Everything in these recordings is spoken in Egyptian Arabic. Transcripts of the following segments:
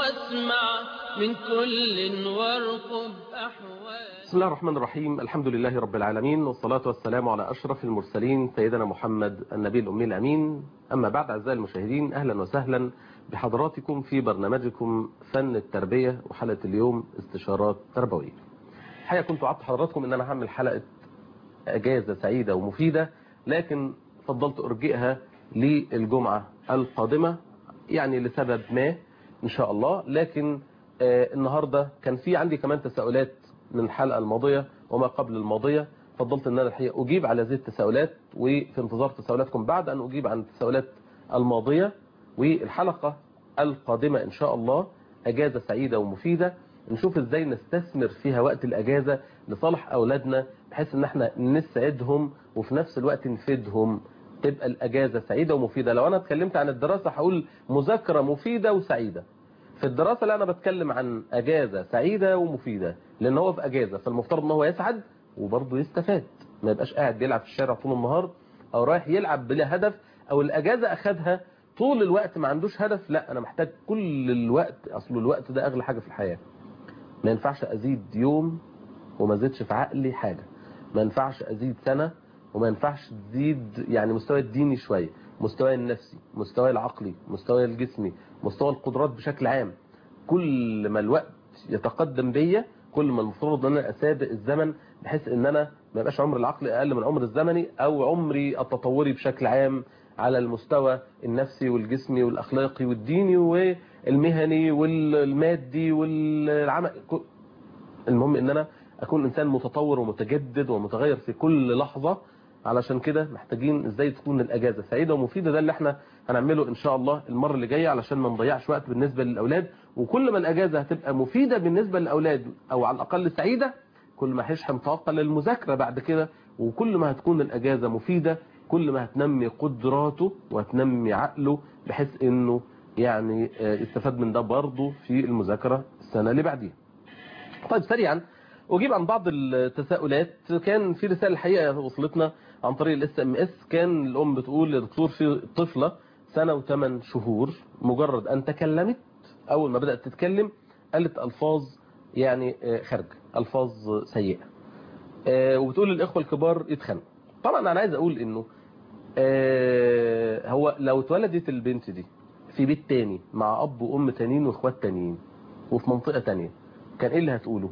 واسمع من كل وارقب أحوال بسم الله الرحمن الرحيم الحمد لله رب العالمين والصلاة والسلام على أشرف المرسلين سيدنا محمد النبي الأمي الأمين أما بعد أعزائي المشاهدين أهلا وسهلا بحضراتكم في برنامجكم فن التربية وحلقة اليوم استشارات تربوية الحقيقة كنت وعدت حضراتكم أن أنا هعمل حلقة أجازة سعيدة ومفيدة لكن فضلت أرجئها للجمعة القادمة يعني لسبب ما إن شاء الله لكن آه النهاردة كان في عندي كمان تساؤلات من الحلقة الماضية وما قبل الماضية فضلت ان انا الحقيقة اجيب على هذه التساؤلات وفي انتظار تساؤلاتكم بعد ان اجيب عن التساؤلات الماضية والحلقة القادمة ان شاء الله اجازة سعيدة ومفيدة نشوف ازاي نستثمر فيها وقت الاجازة لصالح اولادنا بحيث ان احنا نسعدهم وفي نفس الوقت نفيدهم تبقى الاجازة سعيدة ومفيدة لو انا اتكلمت عن الدراسة هقول مذاكرة مفيدة وسعيدة في الدراسة لا أنا بتكلم عن أجازة سعيدة ومفيدة لأن هو في أجازة فالمفترض أن هو يسعد وبرضه يستفاد ما يبقاش قاعد بيلعب في الشارع طول النهار أو رايح يلعب بلا هدف أو الأجازة أخدها طول الوقت ما عندوش هدف لا أنا محتاج كل الوقت أصل الوقت ده أغلى حاجة في الحياة ما ينفعش أزيد يوم وما زيدش في عقلي حاجة ما ينفعش أزيد سنة وما ينفعش تزيد يعني مستوى الديني شوية مستوى النفسي مستوى العقلي مستوى الجسمي مستوى القدرات بشكل عام كل ما الوقت يتقدم بيا كل ما المفروض ان انا اسابق الزمن بحيث ان انا ما يبقاش عمر العقل اقل من عمر الزمني او عمري التطوري بشكل عام على المستوى النفسي والجسمي والاخلاقي والديني والمهني والمادي والعمل المهم ان انا اكون انسان متطور ومتجدد ومتغير في كل لحظة علشان كده محتاجين ازاي تكون الاجازة سعيدة ومفيدة ده اللي احنا هنعمله ان شاء الله المرة اللي جاية علشان ما نضيعش وقت بالنسبة للاولاد وكل ما الاجازة هتبقى مفيدة بالنسبة للاولاد او على الاقل سعيدة كل ما هيشحن طاقة للمذاكرة بعد كده وكل ما هتكون الاجازة مفيدة كل ما هتنمي قدراته وهتنمي عقله بحيث انه يعني يستفاد من ده برضه في المذاكرة السنة اللي بعديها طيب سريعا أجيب عن بعض التساؤلات كان في رسالة الحقيقة وصلتنا عن طريق الاس ام اس كان الأم بتقول للدكتور في طفلة سنة وثمان شهور مجرد أن تكلمت أول ما بدأت تتكلم قالت ألفاظ يعني خارج ألفاظ سيئة وبتقول للإخوة الكبار يتخانقوا طبعا أنا عايز أقول إنه هو لو اتولدت البنت دي في بيت تاني مع أب وأم تانيين وإخوات تانيين وفي منطقة تانية كان إيه اللي هتقوله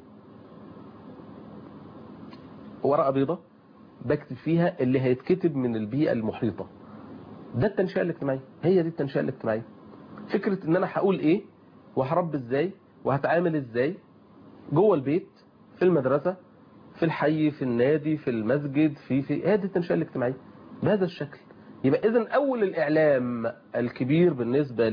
ورقة بيضة بكتب فيها اللي هيتكتب من البيئة المحيطة ده التنشئة الاجتماعية هي دي التنشئة الاجتماعية فكرة ان انا هقول ايه وهرب ازاي وهتعامل ازاي جوه البيت في المدرسة في الحي في النادي في المسجد في في هي دي التنشئة الاجتماعية بهذا الشكل يبقى اذا اول الاعلام الكبير بالنسبة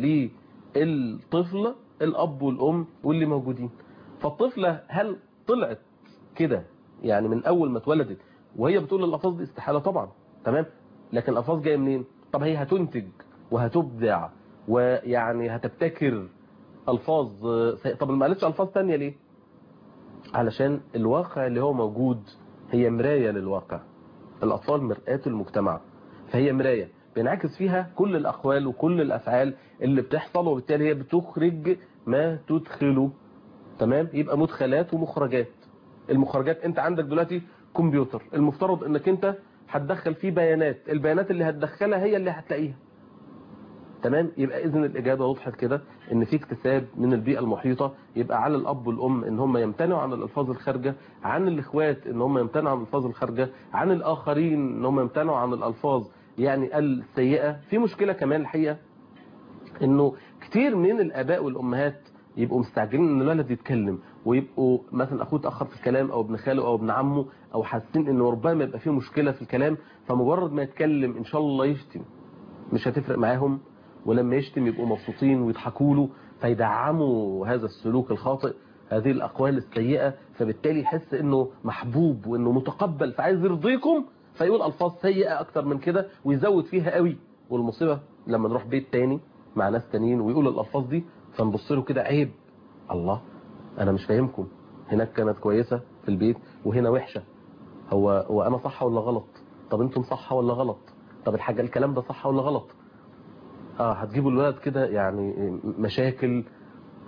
للطفل الاب والام واللي موجودين فالطفلة هل طلعت كده يعني من اول ما اتولدت وهي بتقول الالفاظ دي استحالة طبعا تمام لكن الالفاظ جايه منين طب هي هتنتج وهتبدع ويعني هتبتكر الفاظ طب ما قالتش الفاظ تانية ليه علشان الواقع اللي هو موجود هي مراية للواقع الاطفال مرآة المجتمع فهي مراية بينعكس فيها كل الاقوال وكل الافعال اللي بتحصل وبالتالي هي بتخرج ما تدخله تمام يبقى مدخلات ومخرجات المخرجات انت عندك دلوقتي كمبيوتر المفترض انك انت هتدخل فيه بيانات البيانات اللي هتدخلها هي اللي هتلاقيها تمام يبقى اذن الاجابه وضحت كده ان في اكتساب من البيئه المحيطه يبقى على الاب والام ان هم يمتنعوا عن الالفاظ الخارجه عن الاخوات ان هم يمتنعوا عن الالفاظ الخارجه عن الاخرين ان هم يمتنعوا عن الالفاظ يعني السيئه في مشكله كمان الحقيقه انه كتير من الاباء والامهات يبقوا مستعجلين ان الولد يتكلم ويبقوا مثلا اخوه اتاخر في الكلام او ابن خاله او ابن عمه او حاسين انه ربما يبقى فيه مشكله في الكلام فمجرد ما يتكلم ان شاء الله يشتم مش هتفرق معاهم ولما يشتم يبقوا مبسوطين ويضحكوا له فيدعموا هذا السلوك الخاطئ هذه الاقوال السيئه فبالتالي يحس انه محبوب وانه متقبل فعايز يرضيكم فيقول الفاظ سيئه اكتر من كده ويزود فيها قوي والمصيبه لما نروح بيت تاني مع ناس تانيين ويقول الالفاظ دي فنبص له كده عيب الله انا مش فاهمكم هناك كانت كويسة في البيت وهنا وحشة هو هو انا صح ولا غلط طب انتم صح ولا غلط طب الحاجة الكلام ده صح ولا غلط اه هتجيبوا الولد كده يعني مشاكل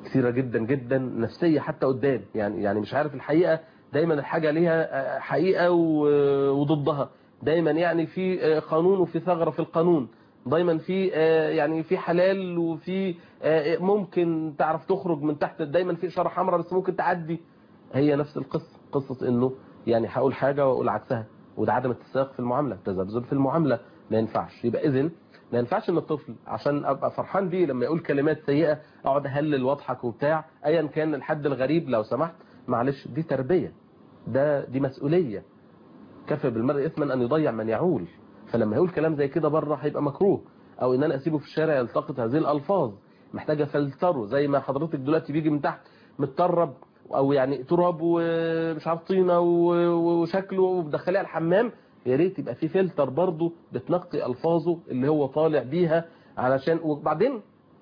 كثيره جدا جدا نفسيه حتى قدام يعني يعني مش عارف الحقيقه دايما الحاجه ليها حقيقه وضدها دايما يعني في قانون وفي ثغره في القانون دايما في يعني في حلال وفي ممكن تعرف تخرج من تحت دايما في اشاره حمراء بس ممكن تعدي هي نفس القصه قصه انه يعني هقول حاجه واقول عكسها وده عدم اتساق في المعامله تذبذب في المعامله ما ينفعش يبقى اذن ما ينفعش ان الطفل عشان ابقى فرحان بيه لما يقول كلمات سيئه اقعد اهلل واضحك وبتاع ايا كان الحد الغريب لو سمحت معلش دي تربيه ده دي مسؤوليه كفى بالمرء اثما ان يضيع من يعول فلما يقول كلام زي كده بره هيبقى مكروه او ان انا اسيبه في الشارع يلتقط هذه الالفاظ محتاجه فلتره زي ما حضرتك دلوقتي بيجي من تحت متطرب او يعني تراب ومش عارف طينه وشكله وبدخليه الحمام يا ريت يبقى في فلتر برضه بتنقي الفاظه اللي هو طالع بيها علشان وبعدين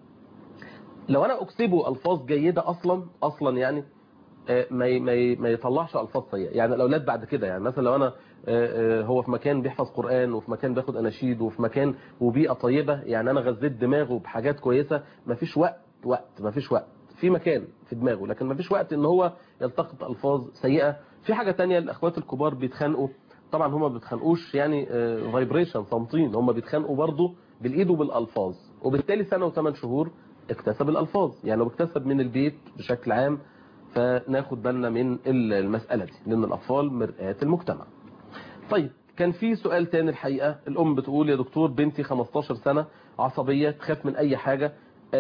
لو انا اكسبه الفاظ جيده اصلا اصلا يعني ما ما ما يطلعش الفاظ سيئه يعني الاولاد بعد كده يعني مثلا لو انا هو في مكان بيحفظ قران وفي مكان بياخد اناشيد وفي مكان وبيئه طيبه يعني انا غذيت دماغه بحاجات كويسه ما فيش وقت وقت ما فيش وقت في مكان في دماغه لكن ما فيش وقت ان هو يلتقط الفاظ سيئه في حاجه تانية الاخوات الكبار بيتخانقوا طبعا هم ما بيتخانقوش يعني فايبريشن صامتين هم بيتخانقوا برضه بالايد وبالالفاظ وبالتالي سنه وثمان شهور اكتسب الالفاظ يعني هو بيكتسب من البيت بشكل عام فناخد بالنا من المساله دي لان الاطفال مرآة المجتمع طيب كان في سؤال تاني الحقيقه الام بتقول يا دكتور بنتي 15 سنه عصبيه تخاف من اي حاجه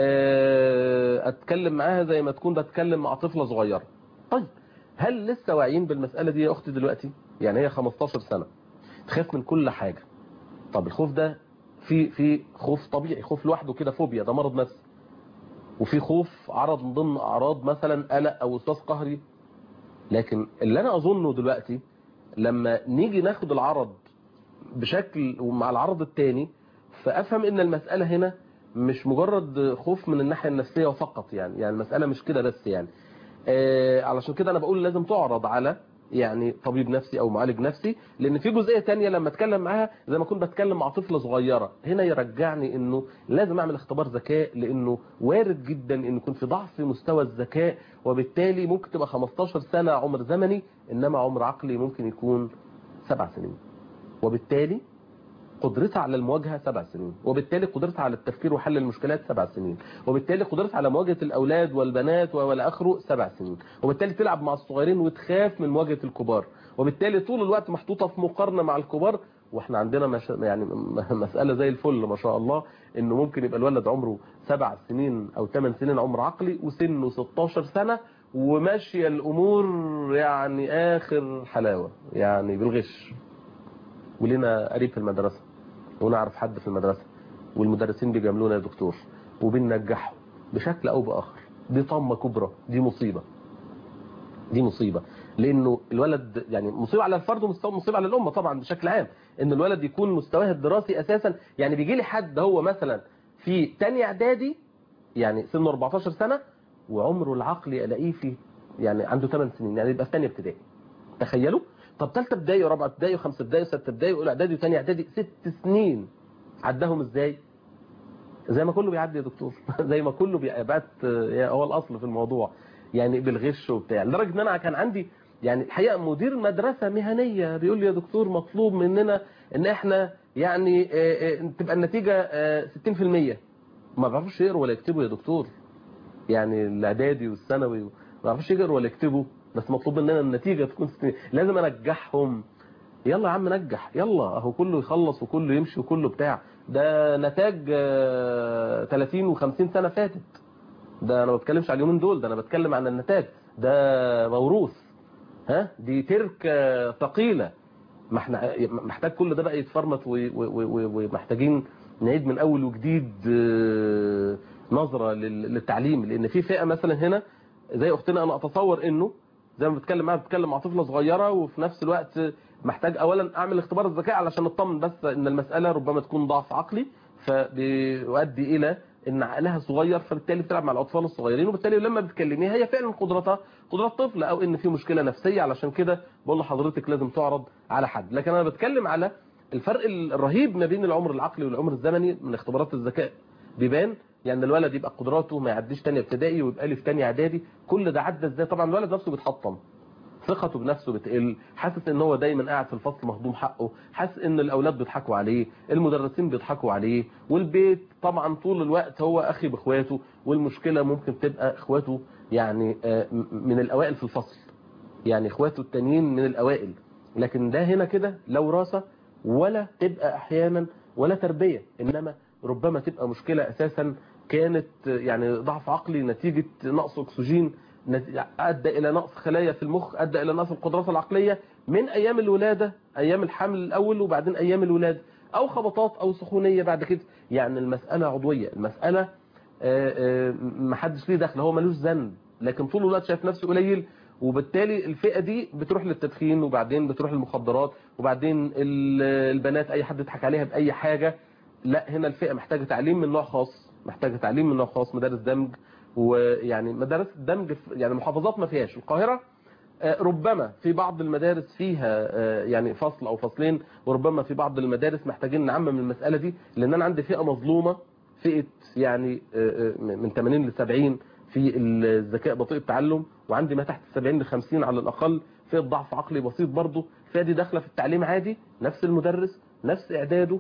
اتكلم معاها زي ما تكون بتكلم مع طفله صغيره طيب هل لسه واعيين بالمساله دي يا اختي دلوقتي يعني هي 15 سنه تخاف من كل حاجه طب الخوف ده في في خوف طبيعي خوف لوحده كده فوبيا ده مرض نفسي وفي خوف عرض من ضمن اعراض مثلا قلق او وسواس قهري لكن اللي انا اظنه دلوقتي لما نيجي ناخد العرض بشكل ومع العرض الثاني فافهم ان المساله هنا مش مجرد خوف من الناحيه النفسيه فقط يعني يعني المساله مش كده بس يعني آه علشان كده انا بقول لازم تعرض على يعني طبيب نفسي او معالج نفسي لان في جزئيه تانية لما اتكلم معاها زي ما كنت بتكلم مع طفله صغيره هنا يرجعني انه لازم اعمل اختبار ذكاء لانه وارد جدا ان يكون في ضعف في مستوى الذكاء وبالتالي ممكن تبقى 15 سنه عمر زمني انما عمر عقلي ممكن يكون سبع سنين وبالتالي قدرتها على المواجهة سبع سنين وبالتالي قدرتها على التفكير وحل المشكلات سبع سنين وبالتالي قدرتها على مواجهة الأولاد والبنات والى آخره سبع سنين وبالتالي تلعب مع الصغيرين وتخاف من مواجهة الكبار وبالتالي طول الوقت محطوطة في مقارنة مع الكبار واحنا عندنا مش يعني مسألة زي الفل ما شاء الله انه ممكن يبقى الولد عمره سبع سنين او ثمان سنين عمر عقلي وسنه 16 سنة وماشية الامور يعني اخر حلاوة يعني بالغش ولنا قريب في المدرسة ونعرف حد في المدرسة والمدرسين بيجاملونا يا دكتور وبننجحه بشكل او باخر دي طامة كبرى دي مصيبة دي مصيبة لانه الولد يعني مصيبة على الفرد ومصيبة على الامة طبعا بشكل عام ان الولد يكون مستواه الدراسي اساسا يعني بيجي لي حد هو مثلا في تاني اعدادي يعني سنه 14 سنة وعمره العقلي الاقيه في يعني عنده 8 سنين يعني يبقى في ثانيه ابتدائي تخيلوا طب ثالثه ابتدائي ورابعه ابتدائي وخمسه ابتدائي وسته ابتدائي واولى اعدادي وثانيه اعدادي ست سنين عداهم ازاي زي ما كله بيعدي يا دكتور زي ما كله بيبقى هو الاصل في الموضوع يعني بالغش وبتاع لدرجه ان انا كان عندي يعني الحقيقه مدير مدرسه مهنيه بيقول لي يا دكتور مطلوب مننا ان احنا يعني تبقى النتيجه 60% ما بيعرفوش يقروا ولا يكتبوا يا دكتور يعني الاعدادي والثانوي ما بيعرفوش يقروا ولا يكتبوا بس مطلوب مننا النتيجه تكون 60 لازم انجحهم يلا يا عم نجح يلا اهو كله يخلص وكله يمشي وكله بتاع ده نتاج 30 و50 سنه فاتت ده انا ما بتكلمش على اليومين دول ده انا بتكلم عن النتاج ده موروث ها دي تركه ثقيله ما احنا محتاج كل ده بقى يتفرمط ومحتاجين نعيد من اول وجديد نظره للتعليم لان في فئه مثلا هنا زي اختنا انا اتصور انه زي ما بتكلم معاها بتكلم مع طفله صغيره وفي نفس الوقت محتاج اولا اعمل اختبار الذكاء علشان اطمن بس ان المساله ربما تكون ضعف عقلي فبيؤدي الى ان عقلها صغير فبالتالي بتلعب مع الاطفال الصغيرين وبالتالي لما بتكلميها هي فعلا قدرتها قدرات طفل او ان في مشكله نفسيه علشان كده بقول لحضرتك لازم تعرض على حد لكن انا بتكلم على الفرق الرهيب ما بين العمر العقلي والعمر الزمني من اختبارات الذكاء بيبان يعني الولد يبقى قدراته ما يعديش تانية ابتدائي ويبقى لي في تانية اعدادي كل ده عدى ازاي طبعا الولد نفسه بيتحطم ثقته بنفسه بتقل حاسس ان هو دايما قاعد في الفصل مهضوم حقه حاسس ان الاولاد بيضحكوا عليه المدرسين بيضحكوا عليه والبيت طبعا طول الوقت هو اخي باخواته والمشكله ممكن تبقى اخواته يعني آه، م- من الاوائل في الفصل يعني اخواته التانيين من الاوائل لكن ده هنا كده لا وراثه ولا تبقى احيانا ولا تربيه انما ربما تبقى مشكله اساسا كانت يعني ضعف عقلي نتيجه نقص اكسجين نت- ادى الى نقص خلايا في المخ ادى الى نقص القدرات العقليه من ايام الولاده ايام الحمل الاول وبعدين ايام الولاده او خبطات او سخونيه بعد كده يعني المساله عضويه المساله آه، آه، محدش ليه دخل هو ملوش ذنب لكن طول الوقت شايف نفسه قليل وبالتالي الفئه دي بتروح للتدخين وبعدين بتروح للمخدرات وبعدين ال- البنات اي حد يضحك عليها باي حاجه لا هنا الفئه محتاجه تعليم من نوع خاص محتاجه تعليم من نوع خاص مدارس دمج ويعني مدارس الدمج في- يعني محافظات ما فيهاش القاهره آه، ربما في بعض المدارس فيها آه، يعني فصل او فصلين وربما في بعض المدارس محتاجين نعمم المساله دي لان انا عندي فئه مظلومه فئه يعني آه، آه، من 80 ل 70 في الذكاء بطيء التعلم وعندي ما تحت 70 ل 50 على الاقل فئه ضعف عقلي بسيط برضه الفئه دي داخله في التعليم عادي نفس المدرس نفس اعداده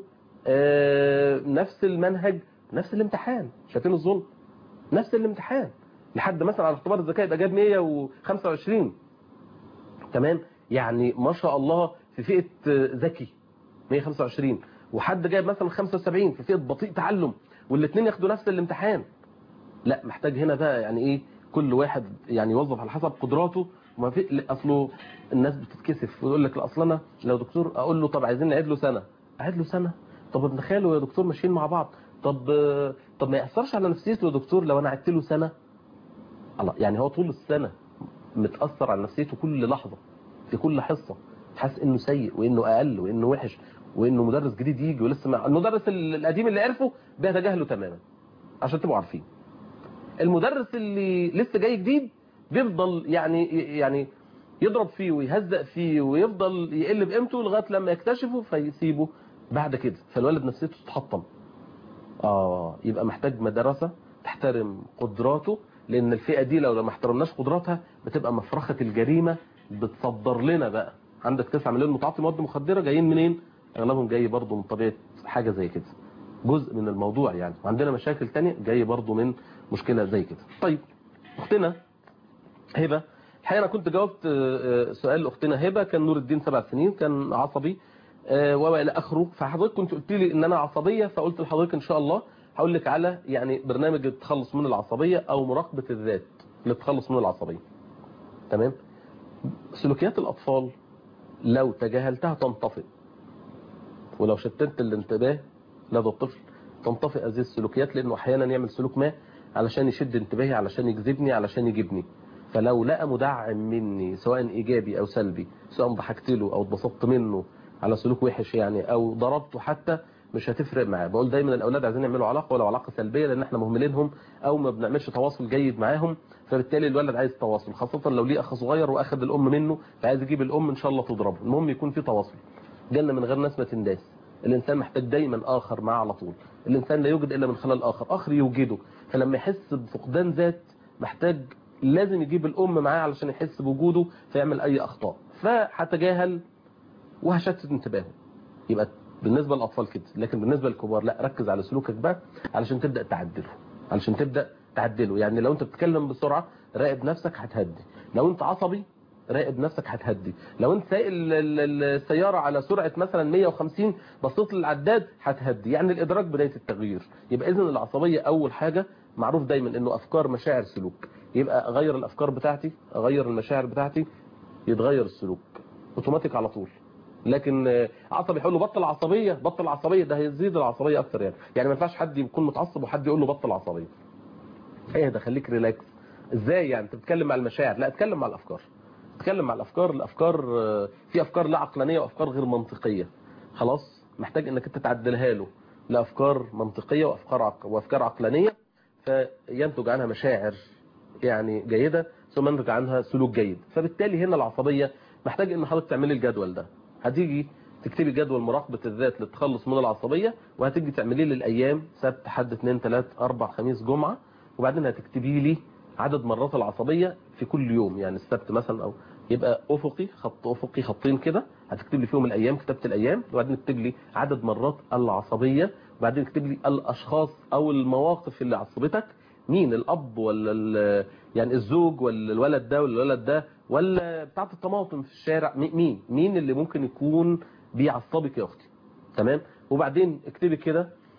آه، نفس المنهج نفس الامتحان شايفين الظلم نفس الامتحان لحد مثلا على اختبار الذكاء يبقى جاب 125 تمام يعني ما شاء الله في فئه آه، ذكي 125 وحد جايب مثلا 75 في فئه بطيء تعلم والاثنين ياخدوا نفس الامتحان لا محتاج هنا بقى يعني ايه كل واحد يعني يوظف على حسب قدراته وما في لا، اصله الناس بتتكسف ويقول لك لا اصل انا لو دكتور اقول له طب عايزين نعيد له سنه اعيد له سنه طب ابن خاله يا دكتور ماشيين مع بعض طب آه، طب ما ياثرش على نفسيته يا دكتور لو انا عدت له سنه الله يعني هو طول السنه متاثر على نفسيته كل لحظه في كل حصه حاسس انه سيء وانه اقل وانه وحش وانه مدرس جديد يجي ولسه مع المدرس ال- القديم اللي عرفه بيتجاهله تماما عشان تبقوا عارفين المدرس اللي لسه جاي جديد بيفضل يعني يعني يضرب فيه ويهزق فيه ويفضل يقل بقيمته لغايه لما يكتشفه فيسيبه بعد كده فالولد نفسيته تتحطم اه يبقى محتاج مدرسه تحترم قدراته لان الفئه دي لو ما احترمناش قدراتها بتبقى مفرخه الجريمه بتصدر لنا بقى عندك 9 مليون متعاطي مواد مخدره جايين منين اغلبهم جاي برضه من طبيعه حاجه زي كده جزء من الموضوع يعني وعندنا مشاكل تانية جاي برضه من مشكله زي كده طيب اختنا هبه الحقيقه انا كنت جاوبت آه، آه، سؤال اختنا هبه كان نور الدين سبع سنين كان عصبي آه، والى اخره فحضرتك كنت قلت لي ان انا عصبيه فقلت لحضرتك ان شاء الله هقول لك على يعني برنامج التخلص من العصبيه او مراقبه الذات للتخلص من العصبيه تمام سلوكيات الاطفال لو تجاهلتها تنطفئ ولو شتت الانتباه لدى الطفل تنطفئ هذه السلوكيات لانه احيانا يعمل سلوك ما علشان يشد انتباهي علشان يجذبني علشان يجيبني فلو لقى مدعم مني سواء ايجابي او سلبي سواء ضحكت له او اتبسطت منه على سلوك وحش يعني او ضربته حتى مش هتفرق معاه بقول دايما الاولاد عايزين يعملوا علاقه ولو علاقه سلبيه لان احنا مهملينهم او ما بنعملش تواصل جيد معاهم فبالتالي الولد عايز تواصل خاصه لو ليه اخ صغير واخد الام منه فعايز يجيب الام ان شاء الله تضربه المهم يكون في تواصل جنة من غير ناس ما تنداس الانسان محتاج دايما اخر معاه على طول الانسان لا يوجد الا من خلال اخر اخر يوجده فلما يحس بفقدان ذات محتاج لازم يجيب الام معاه علشان يحس بوجوده فيعمل اي اخطاء فهتجاهل وهشتت انتباهه يبقى بالنسبه للاطفال كده لكن بالنسبه للكبار لا ركز على سلوكك بقى علشان تبدا تعدله علشان تبدا تعدله يعني لو انت بتتكلم بسرعه راقب نفسك هتهدي لو انت عصبي راقب نفسك هتهدي لو انت سايق ال- ال- السياره على سرعه مثلا 150 بصيت للعداد هتهدي يعني الادراك بدايه التغيير يبقى اذا العصبيه اول حاجه معروف دايما انه افكار مشاعر سلوك يبقى اغير الافكار بتاعتي اغير المشاعر بتاعتي يتغير السلوك اوتوماتيك على طول لكن آه، عصبي يقول له بطل عصبيه بطل عصبيه ده هيزيد العصبيه اكتر يعني يعني ما ينفعش حد يكون متعصب وحد يقول له بطل عصبيه ايه ده خليك ريلاكس ازاي يعني انت بتتكلم مع المشاعر لا اتكلم مع الافكار اتكلم مع الافكار الافكار آه، في افكار لا عقلانيه وافكار غير منطقيه خلاص محتاج انك انت تعدلها له لافكار منطقيه وافكار عق... وافكار عقلانيه فينتج عنها مشاعر يعني جيده ثم ينتج عنها سلوك جيد فبالتالي هنا العصبيه محتاج ان حضرتك تعملي الجدول ده هتيجي تكتبي جدول مراقبه الذات للتخلص من العصبيه وهتيجي تعمليه لي الايام سبت حد اثنين ثلاث اربع خميس جمعه وبعدين هتكتبي لي عدد مرات العصبيه في كل يوم يعني السبت مثلا او يبقى افقي خط افقي خطين كده هتكتب لي فيهم الايام كتبت الايام وبعدين اكتب لي عدد مرات العصبيه وبعدين اكتب لي الاشخاص او المواقف اللي عصبتك مين الاب ولا ال- يعني الزوج ولا الولد ده ولا الولد ده ولا بتاعه الطماطم في الشارع مي- مين مين اللي ممكن يكون بيعصبك يا اختي تمام وبعدين اكتبي كده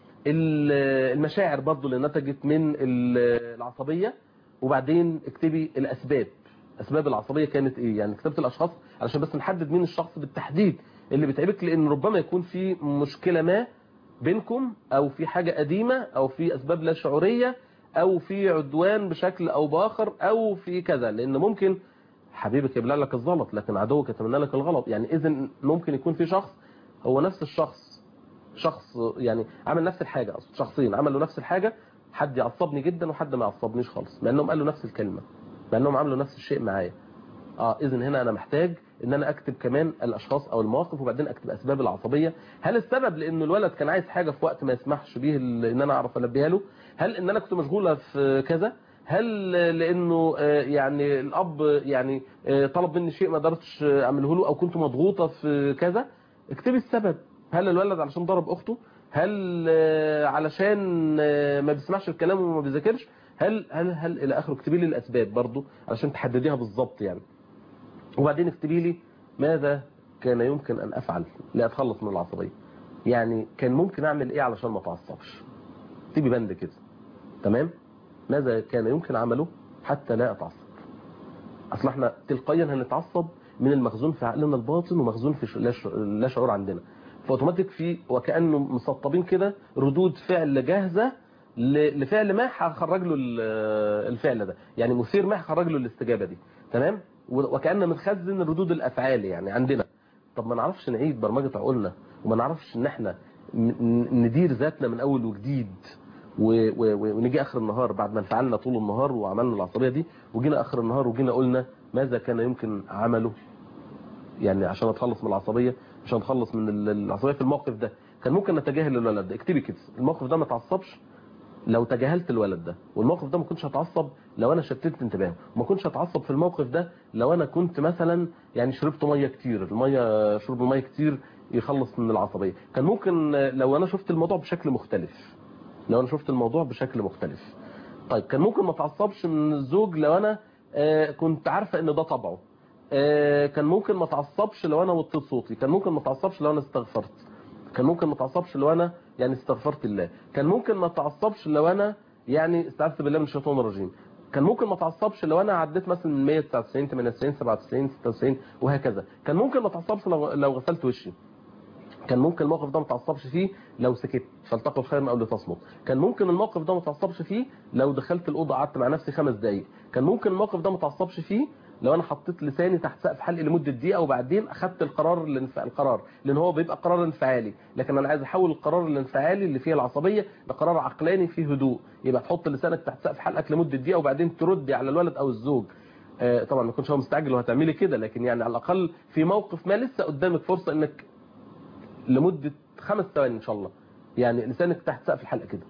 ال- المشاعر برضو اللي نتجت من ال- العصبيه وبعدين اكتبي الاسباب اسباب العصبيه كانت ايه يعني كتبت الاشخاص علشان بس نحدد مين الشخص بالتحديد اللي بيتعبك لان ربما يكون في مشكله ما بينكم او في حاجه قديمه او في اسباب لا شعوريه او في عدوان بشكل او باخر او في كذا لان ممكن حبيبك يبلع لك الزلط لكن عدوك يتمنى لك الغلط يعني اذا ممكن يكون في شخص هو نفس الشخص شخص يعني عمل نفس الحاجه اصلا شخصين عملوا نفس الحاجه حد يعصبني جدا وحد ما يعصبنيش خالص مع انهم قالوا نفس الكلمه مع انهم عملوا نفس الشيء معايا اه اذا هنا انا محتاج ان انا اكتب كمان الاشخاص او المواقف وبعدين اكتب اسباب العصبيه هل السبب لان الولد كان عايز حاجه في وقت ما يسمحش بيه ال- ان انا اعرف البيها له هل ان انا كنت مشغوله في كذا هل لانه آه، يعني الاب يعني آه، طلب مني شيء ما قدرتش آه، اعمله له او كنت مضغوطه في كذا اكتبي السبب هل الولد علشان ضرب اخته هل آه، علشان آه، ما بيسمعش الكلام وما بيذاكرش هل هل هل الى اخره اكتبي لي الاسباب برضو علشان تحدديها بالظبط يعني وبعدين اكتبي لي ماذا كان يمكن ان افعل لاتخلص من العصبيه يعني كان ممكن اعمل ايه علشان ما اتعصبش اكتبي بند كده تمام ماذا كان يمكن عمله حتى لا اتعصب اصل احنا تلقائيا هنتعصب من المخزون في عقلنا الباطن ومخزون في ش- لا ش- لا شعور عندنا فاوتوماتيك في وكانه مسطبين كده ردود فعل جاهزه ل- لفعل ما هخرج له ال- الفعل ده يعني مثير ما هخرج له الاستجابه دي تمام و- وكأن متخزن ردود الافعال يعني عندنا طب ما نعرفش نعيد برمجه عقولنا وما نعرفش ان احنا ن- ن- ندير ذاتنا من اول وجديد و- و- و- ونيجي اخر النهار بعد ما انفعلنا طول النهار وعملنا العصبيه دي وجينا اخر النهار وجينا قلنا ماذا كان يمكن عمله يعني عشان اتخلص من العصبيه عشان اتخلص من ال- العصبيه في الموقف ده كان ممكن نتجاهل الولد ده اكتبي كده الموقف ده ما تعصبش لو تجاهلت الولد ده والموقف ده ما كنتش هتعصب لو انا شتت انتباهه وما كنتش هتعصب في الموقف ده لو انا كنت مثلا يعني شربت ميه كتير الميه شرب الميه كتير يخلص من العصبيه كان ممكن آه، لو انا شفت الموضوع بشكل مختلف لو انا شفت الموضوع بشكل مختلف طيب كان ممكن ما اتعصبش من الزوج لو انا آه، كنت عارفه ان ده طبعه آه، كان ممكن ما اتعصبش لو انا وطيت صوتي كان ممكن ما اتعصبش لو انا استغفرت كان ممكن ما اتعصبش لو انا يعني استغفرت الله كان ممكن ما اتعصبش لو انا يعني استعذت بالله من الشيطان الرجيم كان ممكن ما اتعصبش لو انا عديت مثلا من 199 98 97 96 وهكذا كان ممكن ما اتعصبش لو لو غسلت وشي كان ممكن الموقف ده ما تعصبش فيه لو سكت فالتقوا خيرا او لتصمت كان ممكن الموقف ده ما تعصبش فيه لو دخلت الاوضه قعدت مع نفسي خمس دقائق كان ممكن الموقف ده ما تعصبش فيه لو انا حطيت لساني تحت سقف حلقي لمده دقيقه وبعدين اخدت القرار الانف... القرار لان هو بيبقى قرار انفعالي لكن انا عايز احول القرار الانفعالي اللي فيه العصبيه لقرار عقلاني فيه هدوء يبقى تحط لسانك تحت سقف حلقك لمده دقيقه وبعدين تردي على الولد او الزوج آه، طبعا ما يكونش هو مستعجل وهتعملي كده لكن يعني على الاقل في موقف ما لسه قدامك فرصه انك لمدة خمس ثواني إن شاء الله يعني لسانك تحت سقف الحلقة كده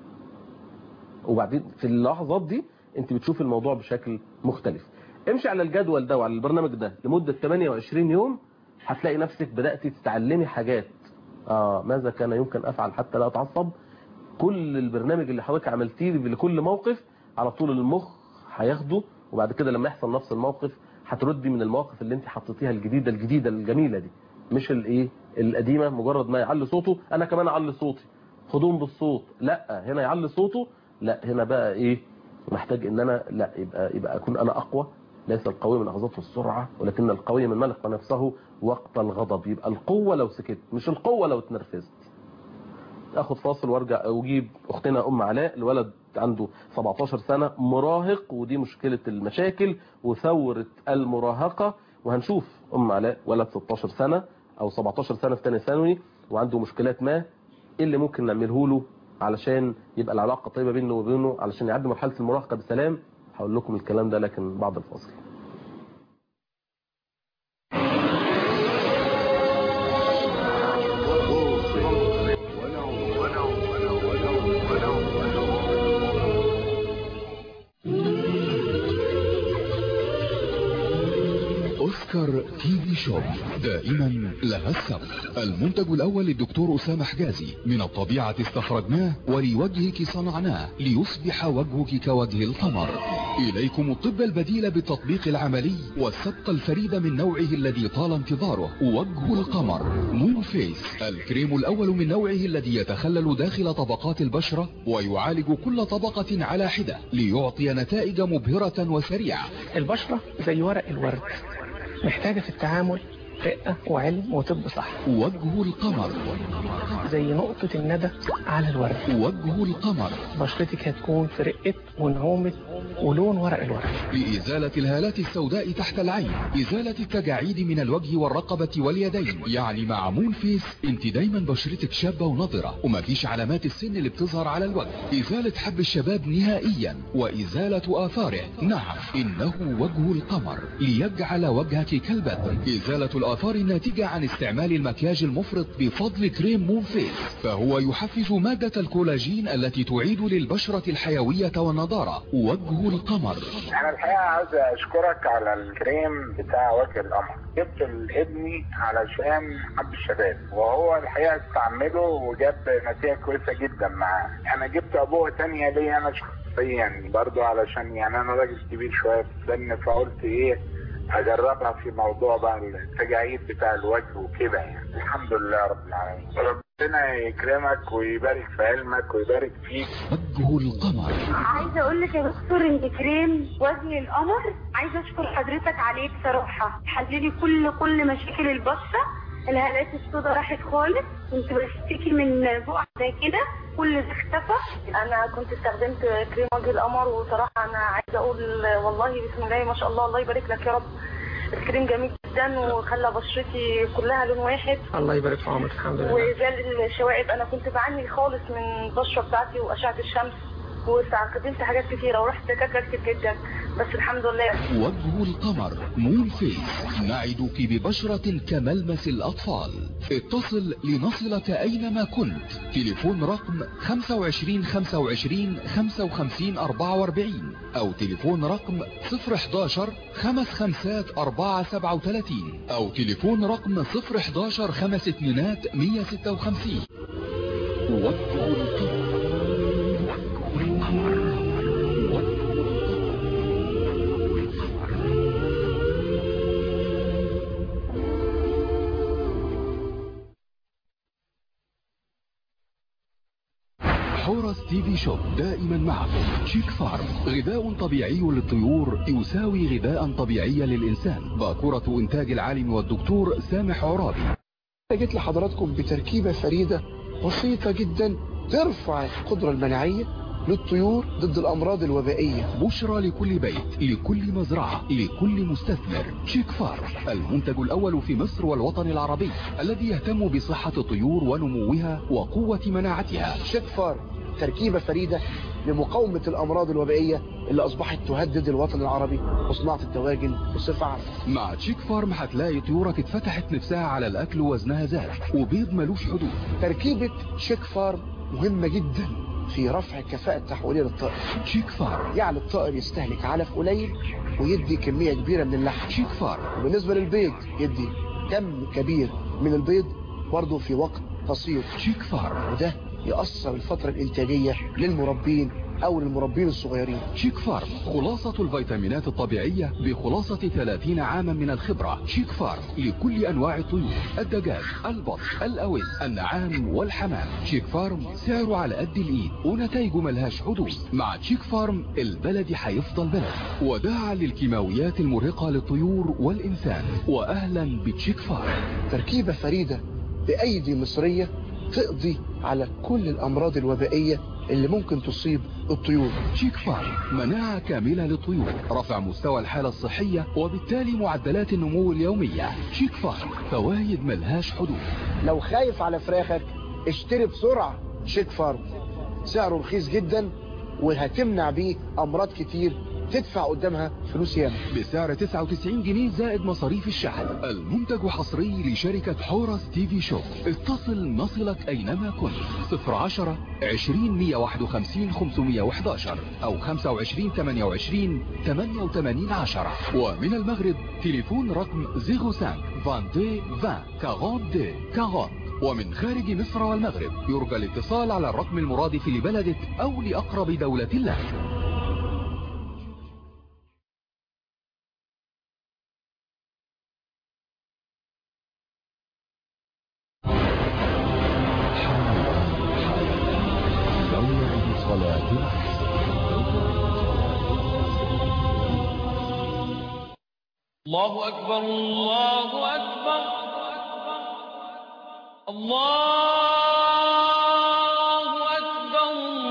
وبعدين في اللحظات دي أنت بتشوف الموضوع بشكل مختلف امشي على الجدول ده وعلى البرنامج ده لمدة 28 يوم هتلاقي نفسك بدأت تتعلمي حاجات آه ماذا كان يمكن أفعل حتى لا أتعصب كل البرنامج اللي حضرتك عملتيه لكل موقف على طول المخ هياخده وبعد كده لما يحصل نفس الموقف هتردي من المواقف اللي انت حطيتيها الجديده الجديده الجميله دي مش الايه القديمه مجرد ما يعلي صوته انا كمان اعلي صوتي خدوهم بالصوت لا هنا يعلي صوته لا هنا بقى ايه محتاج ان انا لا يبقى يبقى اكون انا اقوى ليس القوي من اخذته السرعه ولكن القوي من ملك نفسه وقت الغضب يبقى القوه لو سكت مش القوه لو اتنرفزت اخد فاصل وارجع واجيب اختنا ام علاء الولد عنده 17 سنه مراهق ودي مشكله المشاكل وثوره المراهقه وهنشوف ام علاء ولد 16 سنه او 17 سنه في ثاني ثانوي وعنده مشكلات ما ايه اللي ممكن نعمله له علشان يبقى العلاقه طيبه بينه وبينه علشان يعدي مرحله المراهقه بسلام هقول لكم الكلام ده لكن بعد الفاصل سكر تي في شوب دائما لها السبق المنتج الأول للدكتور أسامة حجازي من الطبيعة استخرجناه ولوجهك صنعناه ليصبح وجهك كوجه القمر إليكم الطب البديل بالتطبيق العملي والسبق الفريد من نوعه الذي طال انتظاره وجه القمر مون فيس الكريم الأول من نوعه الذي يتخلل داخل طبقات البشرة ويعالج كل طبقة على حدة ليعطي نتائج مبهرة وسريعة البشرة زي ورق الورد محتاجة في التعامل رقة وعلم وطب صح وجه القمر زي نقطة الندى على الورد وجه القمر بشرتك هتكون في رقة ونعومة ولون ورق الورد لإزالة الهالات السوداء تحت العين إزالة التجاعيد من الوجه والرقبة واليدين يعني مع مون فيس انت دايما بشرتك شابة ونضرة ومفيش علامات السن اللي بتظهر على الوجه إزالة حب الشباب نهائيا وإزالة آثاره نعم إنه وجه القمر ليجعل وجهك كالبدر إزالة الآثار الناتجة عن استعمال المكياج المفرط بفضل كريم مون فيس فهو يحفز مادة الكولاجين التي تعيد للبشرة الحيوية والنضارة وجه القمر انا الحقيقه عاوز اشكرك على الكريم بتاع وجه القمر جبت لابني علشان حب الشباب وهو الحقيقه استعمله وجاب نتيجه كويسه جدا معاه انا جبت ابوه تانية ليا انا شخصيا برضو علشان يعني انا راجل كبير شويه في السن فقلت ايه اجربها في موضوع بقى التجاعيد بتاع الوجه وكده يعني الحمد لله رب العالمين ربنا يكرمك ويبارك في علمك ويبارك فيك وجه القمر عايزه اقول لك يا دكتور انت كريم وجه القمر عايزه اشكر حضرتك عليه بصراحه حللي كل كل مشاكل البشره الهالات السوداء راحت خالص كنت بشتكي من بقع زي كده كل ده اختفى انا كنت استخدمت كريم وجه القمر وصراحه انا عايزه اقول والله بسم الله ما شاء الله الله يبارك لك يا رب الكريم جميل جدا وخلى بشرتي كلها لون واحد الله يبارك في عمرك الحمد لله وزال الشوائب انا كنت بعاني خالص من البشره بتاعتي واشعه الشمس واستخدمت حاجات كتيره ورحت دكاتره كتير جدا بس الحمد لله وجه القمر مون فيس نعدك ببشرة كملمس الأطفال اتصل لنصلك أينما كنت تليفون رقم 25 25 55 44 أو تليفون رقم 011 خمس خمسات 437 أو تليفون رقم 011 خمس اتنينات 156 وجه القمر حورس تي في شوب دائما معكم شيك فارم غذاء طبيعي للطيور يساوي غذاء طبيعي للإنسان باكورة إنتاج العالم والدكتور سامح عرابي جيت لحضراتكم بتركيبة فريدة بسيطة جدا ترفع القدرة المناعية للطيور ضد الأمراض الوبائية بشرى لكل بيت لكل مزرعة لكل مستثمر شيك فارم المنتج الأول في مصر والوطن العربي الذي يهتم بصحة الطيور ونموها وقوة مناعتها شيك فارم تركيبة فريدة لمقاومة الأمراض الوبائية اللي أصبحت تهدد الوطن العربي وصناعة الدواجن بصفة عامة مع تشيك فارم هتلاقي طيورك اتفتحت نفسها على الأكل ووزنها زاد وبيض ملوش حدود تركيبة شيك فارم مهمة جدا في رفع الكفاءة التحويلية للطائر تشيك فارم يعني الطائر يستهلك علف قليل ويدي كمية كبيرة من اللحم تشيك فارم وبالنسبة للبيض يدي كم كبير من البيض برضه في وقت قصير تشيك فارم وده يأثر الفترة الإنتاجية للمربين أو للمربين الصغيرين شيك فارم خلاصة الفيتامينات الطبيعية بخلاصة 30 عاما من الخبرة شيك فارم لكل أنواع الطيور الدجاج البط الأوز النعام والحمام شيك فارم سعره على قد الإيد ونتائجه ملهاش حدود مع شيك فارم البلد هيفضل بلد وداعا للكيماويات المرهقة للطيور والإنسان وأهلا بتشيك فارم تركيبة فريدة بأيدي مصرية تقضي على كل الأمراض الوبائية اللي ممكن تصيب الطيور شيك فارم مناعة كاملة للطيور رفع مستوى الحالة الصحية وبالتالي معدلات النمو اليومية شيك فارم فوايد ملهاش حدود لو خايف على فراخك اشتري بسرعة شيك فارم سعره رخيص جدا وهتمنع بيه أمراض كتير هتدفع قدامها فلوس ياما بسعر 99 جنيه زائد مصاريف الشحن المنتج حصري لشركة حورس تي في شوب اتصل نصلك أينما كنت 010 20 151 511 أو 25 28 88 10 ومن المغرب تليفون رقم 05 22 20 42 40 ومن خارج مصر والمغرب يرجى الاتصال على الرقم المرادف لبلدك أو لأقرب دولة لك موعد صلاة الله أكبر الله أكبر الله أكبر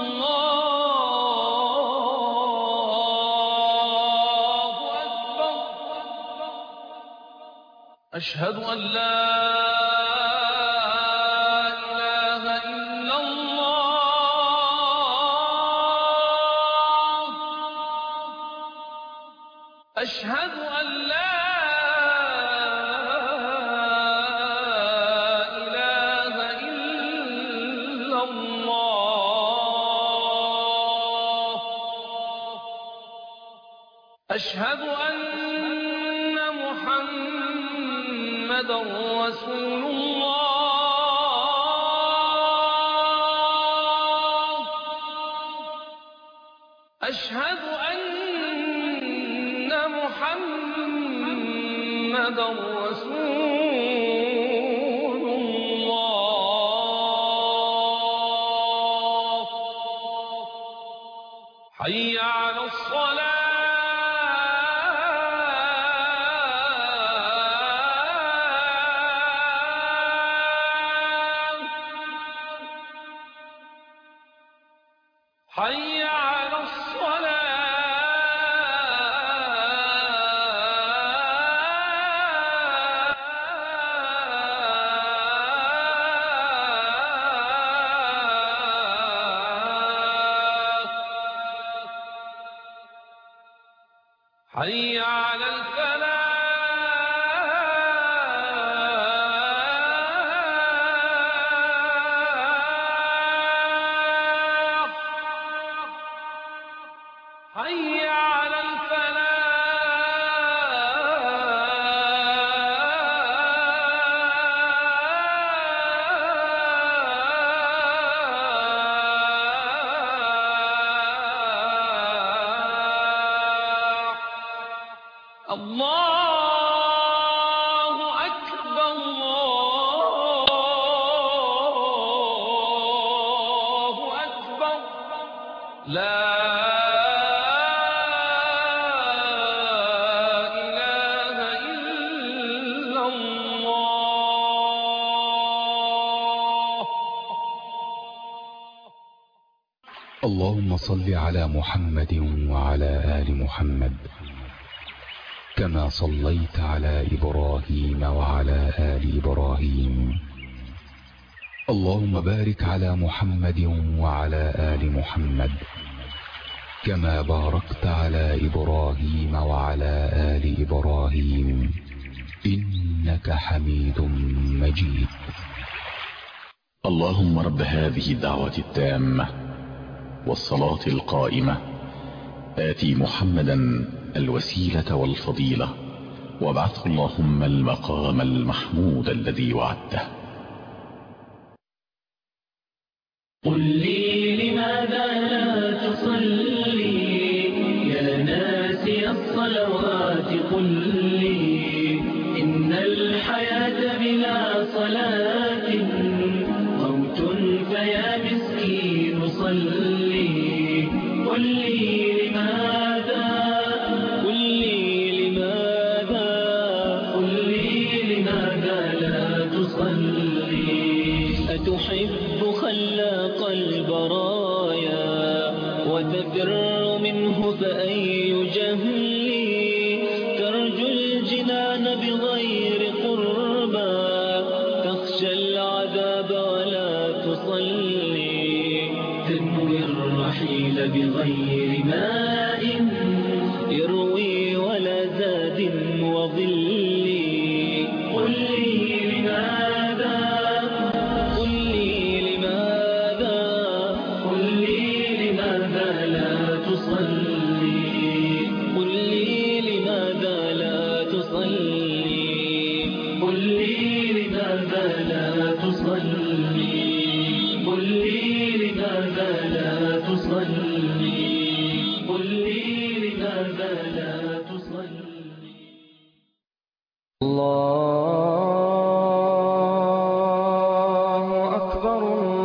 الله أكبر أشهد أن لا إله إلا الله أشهد أن لا إله إلا الله أشهد أن محمدا رسول الله أشهد أن محمدا رسول الله حي على الصلاة حي على الصلاة حي على الفلاح حي على الفلاح الله أكبر الله أكبر لا إله إلا الله اللهم صل على محمد وعلى آل محمد كما صليت على إبراهيم وعلى آل إبراهيم اللهم بارك على محمد وعلى آل محمد كما باركت على إبراهيم وعلى آل إبراهيم إنك حميد مجيد اللهم رب هذه الدعوة التامة والصلاة القائمة آتي محمدا الوسيلة والفضيلة وابعثه اللهم المقام المحمود الذي وعدته قل لي لماذا لا تصلي يا ناسي الصلوات قل لي إن الحياة بلا صلاة موت فيا مسكين صلي قل لي لماذا قل لي لماذا قل لي لماذا لا تصلي أتحب خلاق البرايا وتفر منه فأي جهل ترجو الجنان بغير قربى تخشى العذاب ولا تصلي تنوي الرحيل بغير ماء لماذا لا تصلي قل لي لماذا لا تصلي قل لي لماذا لا تصلي الله أكبر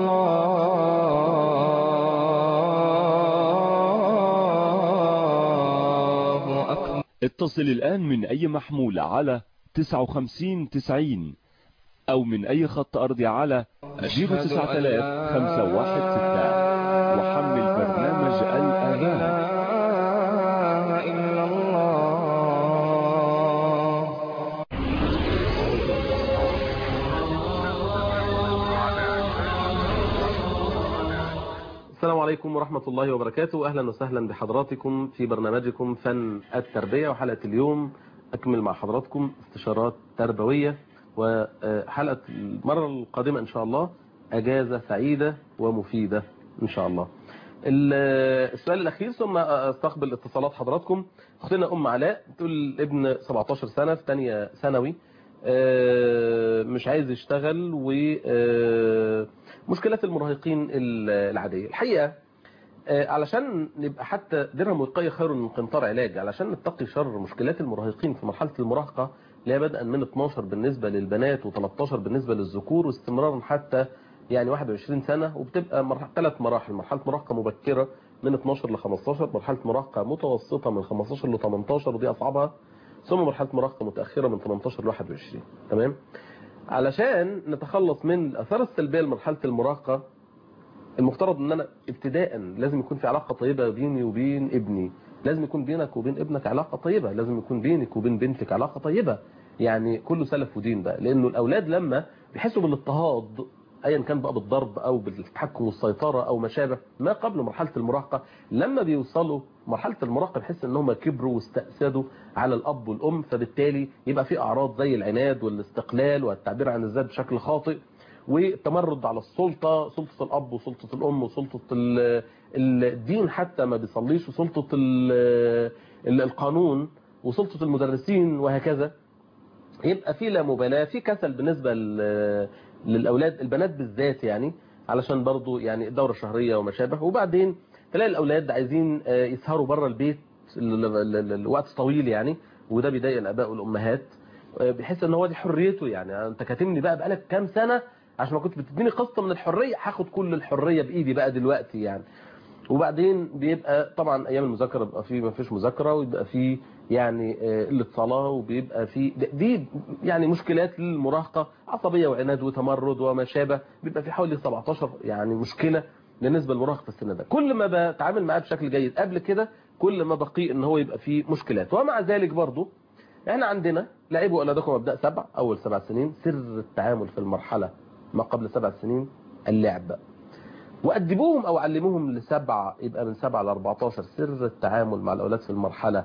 الله أكبر اتصل الآن من أي محمول على 59 90 أو من أي خط أرضي على 0900516 وحمل برنامج الآذان إلا الله السلام عليكم ورحمة الله وبركاته أهلا وسهلا بحضراتكم في برنامجكم فن التربية وحلقة اليوم أكمل مع حضراتكم استشارات تربوية وحلقة المرة القادمة إن شاء الله أجازة سعيدة ومفيدة إن شاء الله ال- السؤال الأخير ثم أستقبل اتصالات حضراتكم أختنا أم علاء تقول ابن 17 سنة في تانية ثانوي آه، مش عايز يشتغل ومشكلات المراهقين ال- العادية الحقيقة آه، علشان نبقى حتى درهم وقاية خير من قنطار علاج علشان نتقي شر مشكلات المراهقين في مرحلة المراهقة اللي هي بدءا من 12 بالنسبة للبنات و13 بالنسبة للذكور واستمرارا حتى يعني 21 سنة وبتبقى مرحلة ثلاث مراحل مرحلة مراهقة مبكرة من 12 ل 15 مرحلة مراهقة متوسطة من 15 ل 18 ودي أصعبها ثم مرحلة مراهقة متأخرة من 18 ل 21 تمام علشان نتخلص من الآثار السلبية لمرحلة المراهقة المفترض ان انا ابتداء لازم يكون في علاقة طيبة بيني وبين ابني لازم يكون بينك وبين ابنك علاقة طيبة لازم يكون بينك وبين بنتك علاقة طيبة يعني كله سلف ودين بقى لانه الاولاد لما بيحسوا بالاضطهاد ايا كان بقى بالضرب او بالتحكم والسيطرة او ما شابه ما قبل مرحلة المراهقة لما بيوصلوا مرحلة المراهقة بيحس ان هم كبروا واستأسدوا على الاب والام فبالتالي يبقى في اعراض زي العناد والاستقلال والتعبير عن الذات بشكل خاطئ والتمرد على السلطة سلطة الأب وسلطة الأم وسلطة ال- الدين حتى ما بيصليش وسلطة ال- ال- القانون وسلطة المدرسين وهكذا يبقى في لا مبالاة في كسل بالنسبة ل- للأولاد البنات بالذات يعني علشان برضو يعني الدورة الشهرية وما شابه وبعدين تلاقي الأولاد عايزين آه، يسهروا بره البيت ال- ال- ال- الوقت طويل يعني وده بيضايق الآباء والأمهات آه، بيحس ان هو دي حريته يعني انت كاتمني بقى بقالك كام سنة عشان ما كنت بتديني قسط من الحرية هاخد كل الحرية بإيدي بقى دلوقتي يعني وبعدين بيبقى طبعا ايام المذاكره بيبقى فيه ما فيش مذاكره ويبقى فيه يعني آه، قله صلاه وبيبقى فيه د- دي يعني مشكلات للمراهقه عصبيه وعناد وتمرد وما شابه بيبقى في حوالي 17 يعني مشكله بالنسبه للمراهق في السن ده كل ما بتعامل معاه بشكل جيد قبل كده كل ما بقي ان هو يبقى فيه مشكلات ومع ذلك برضه احنا عندنا لعبوا اولادكم ابداء سبع اول سبع سنين سر التعامل في المرحله ما قبل سبع سنين اللعب وأدبوهم أو علموهم لسبعة يبقى من سبعة ل 14 سر التعامل مع الأولاد في المرحلة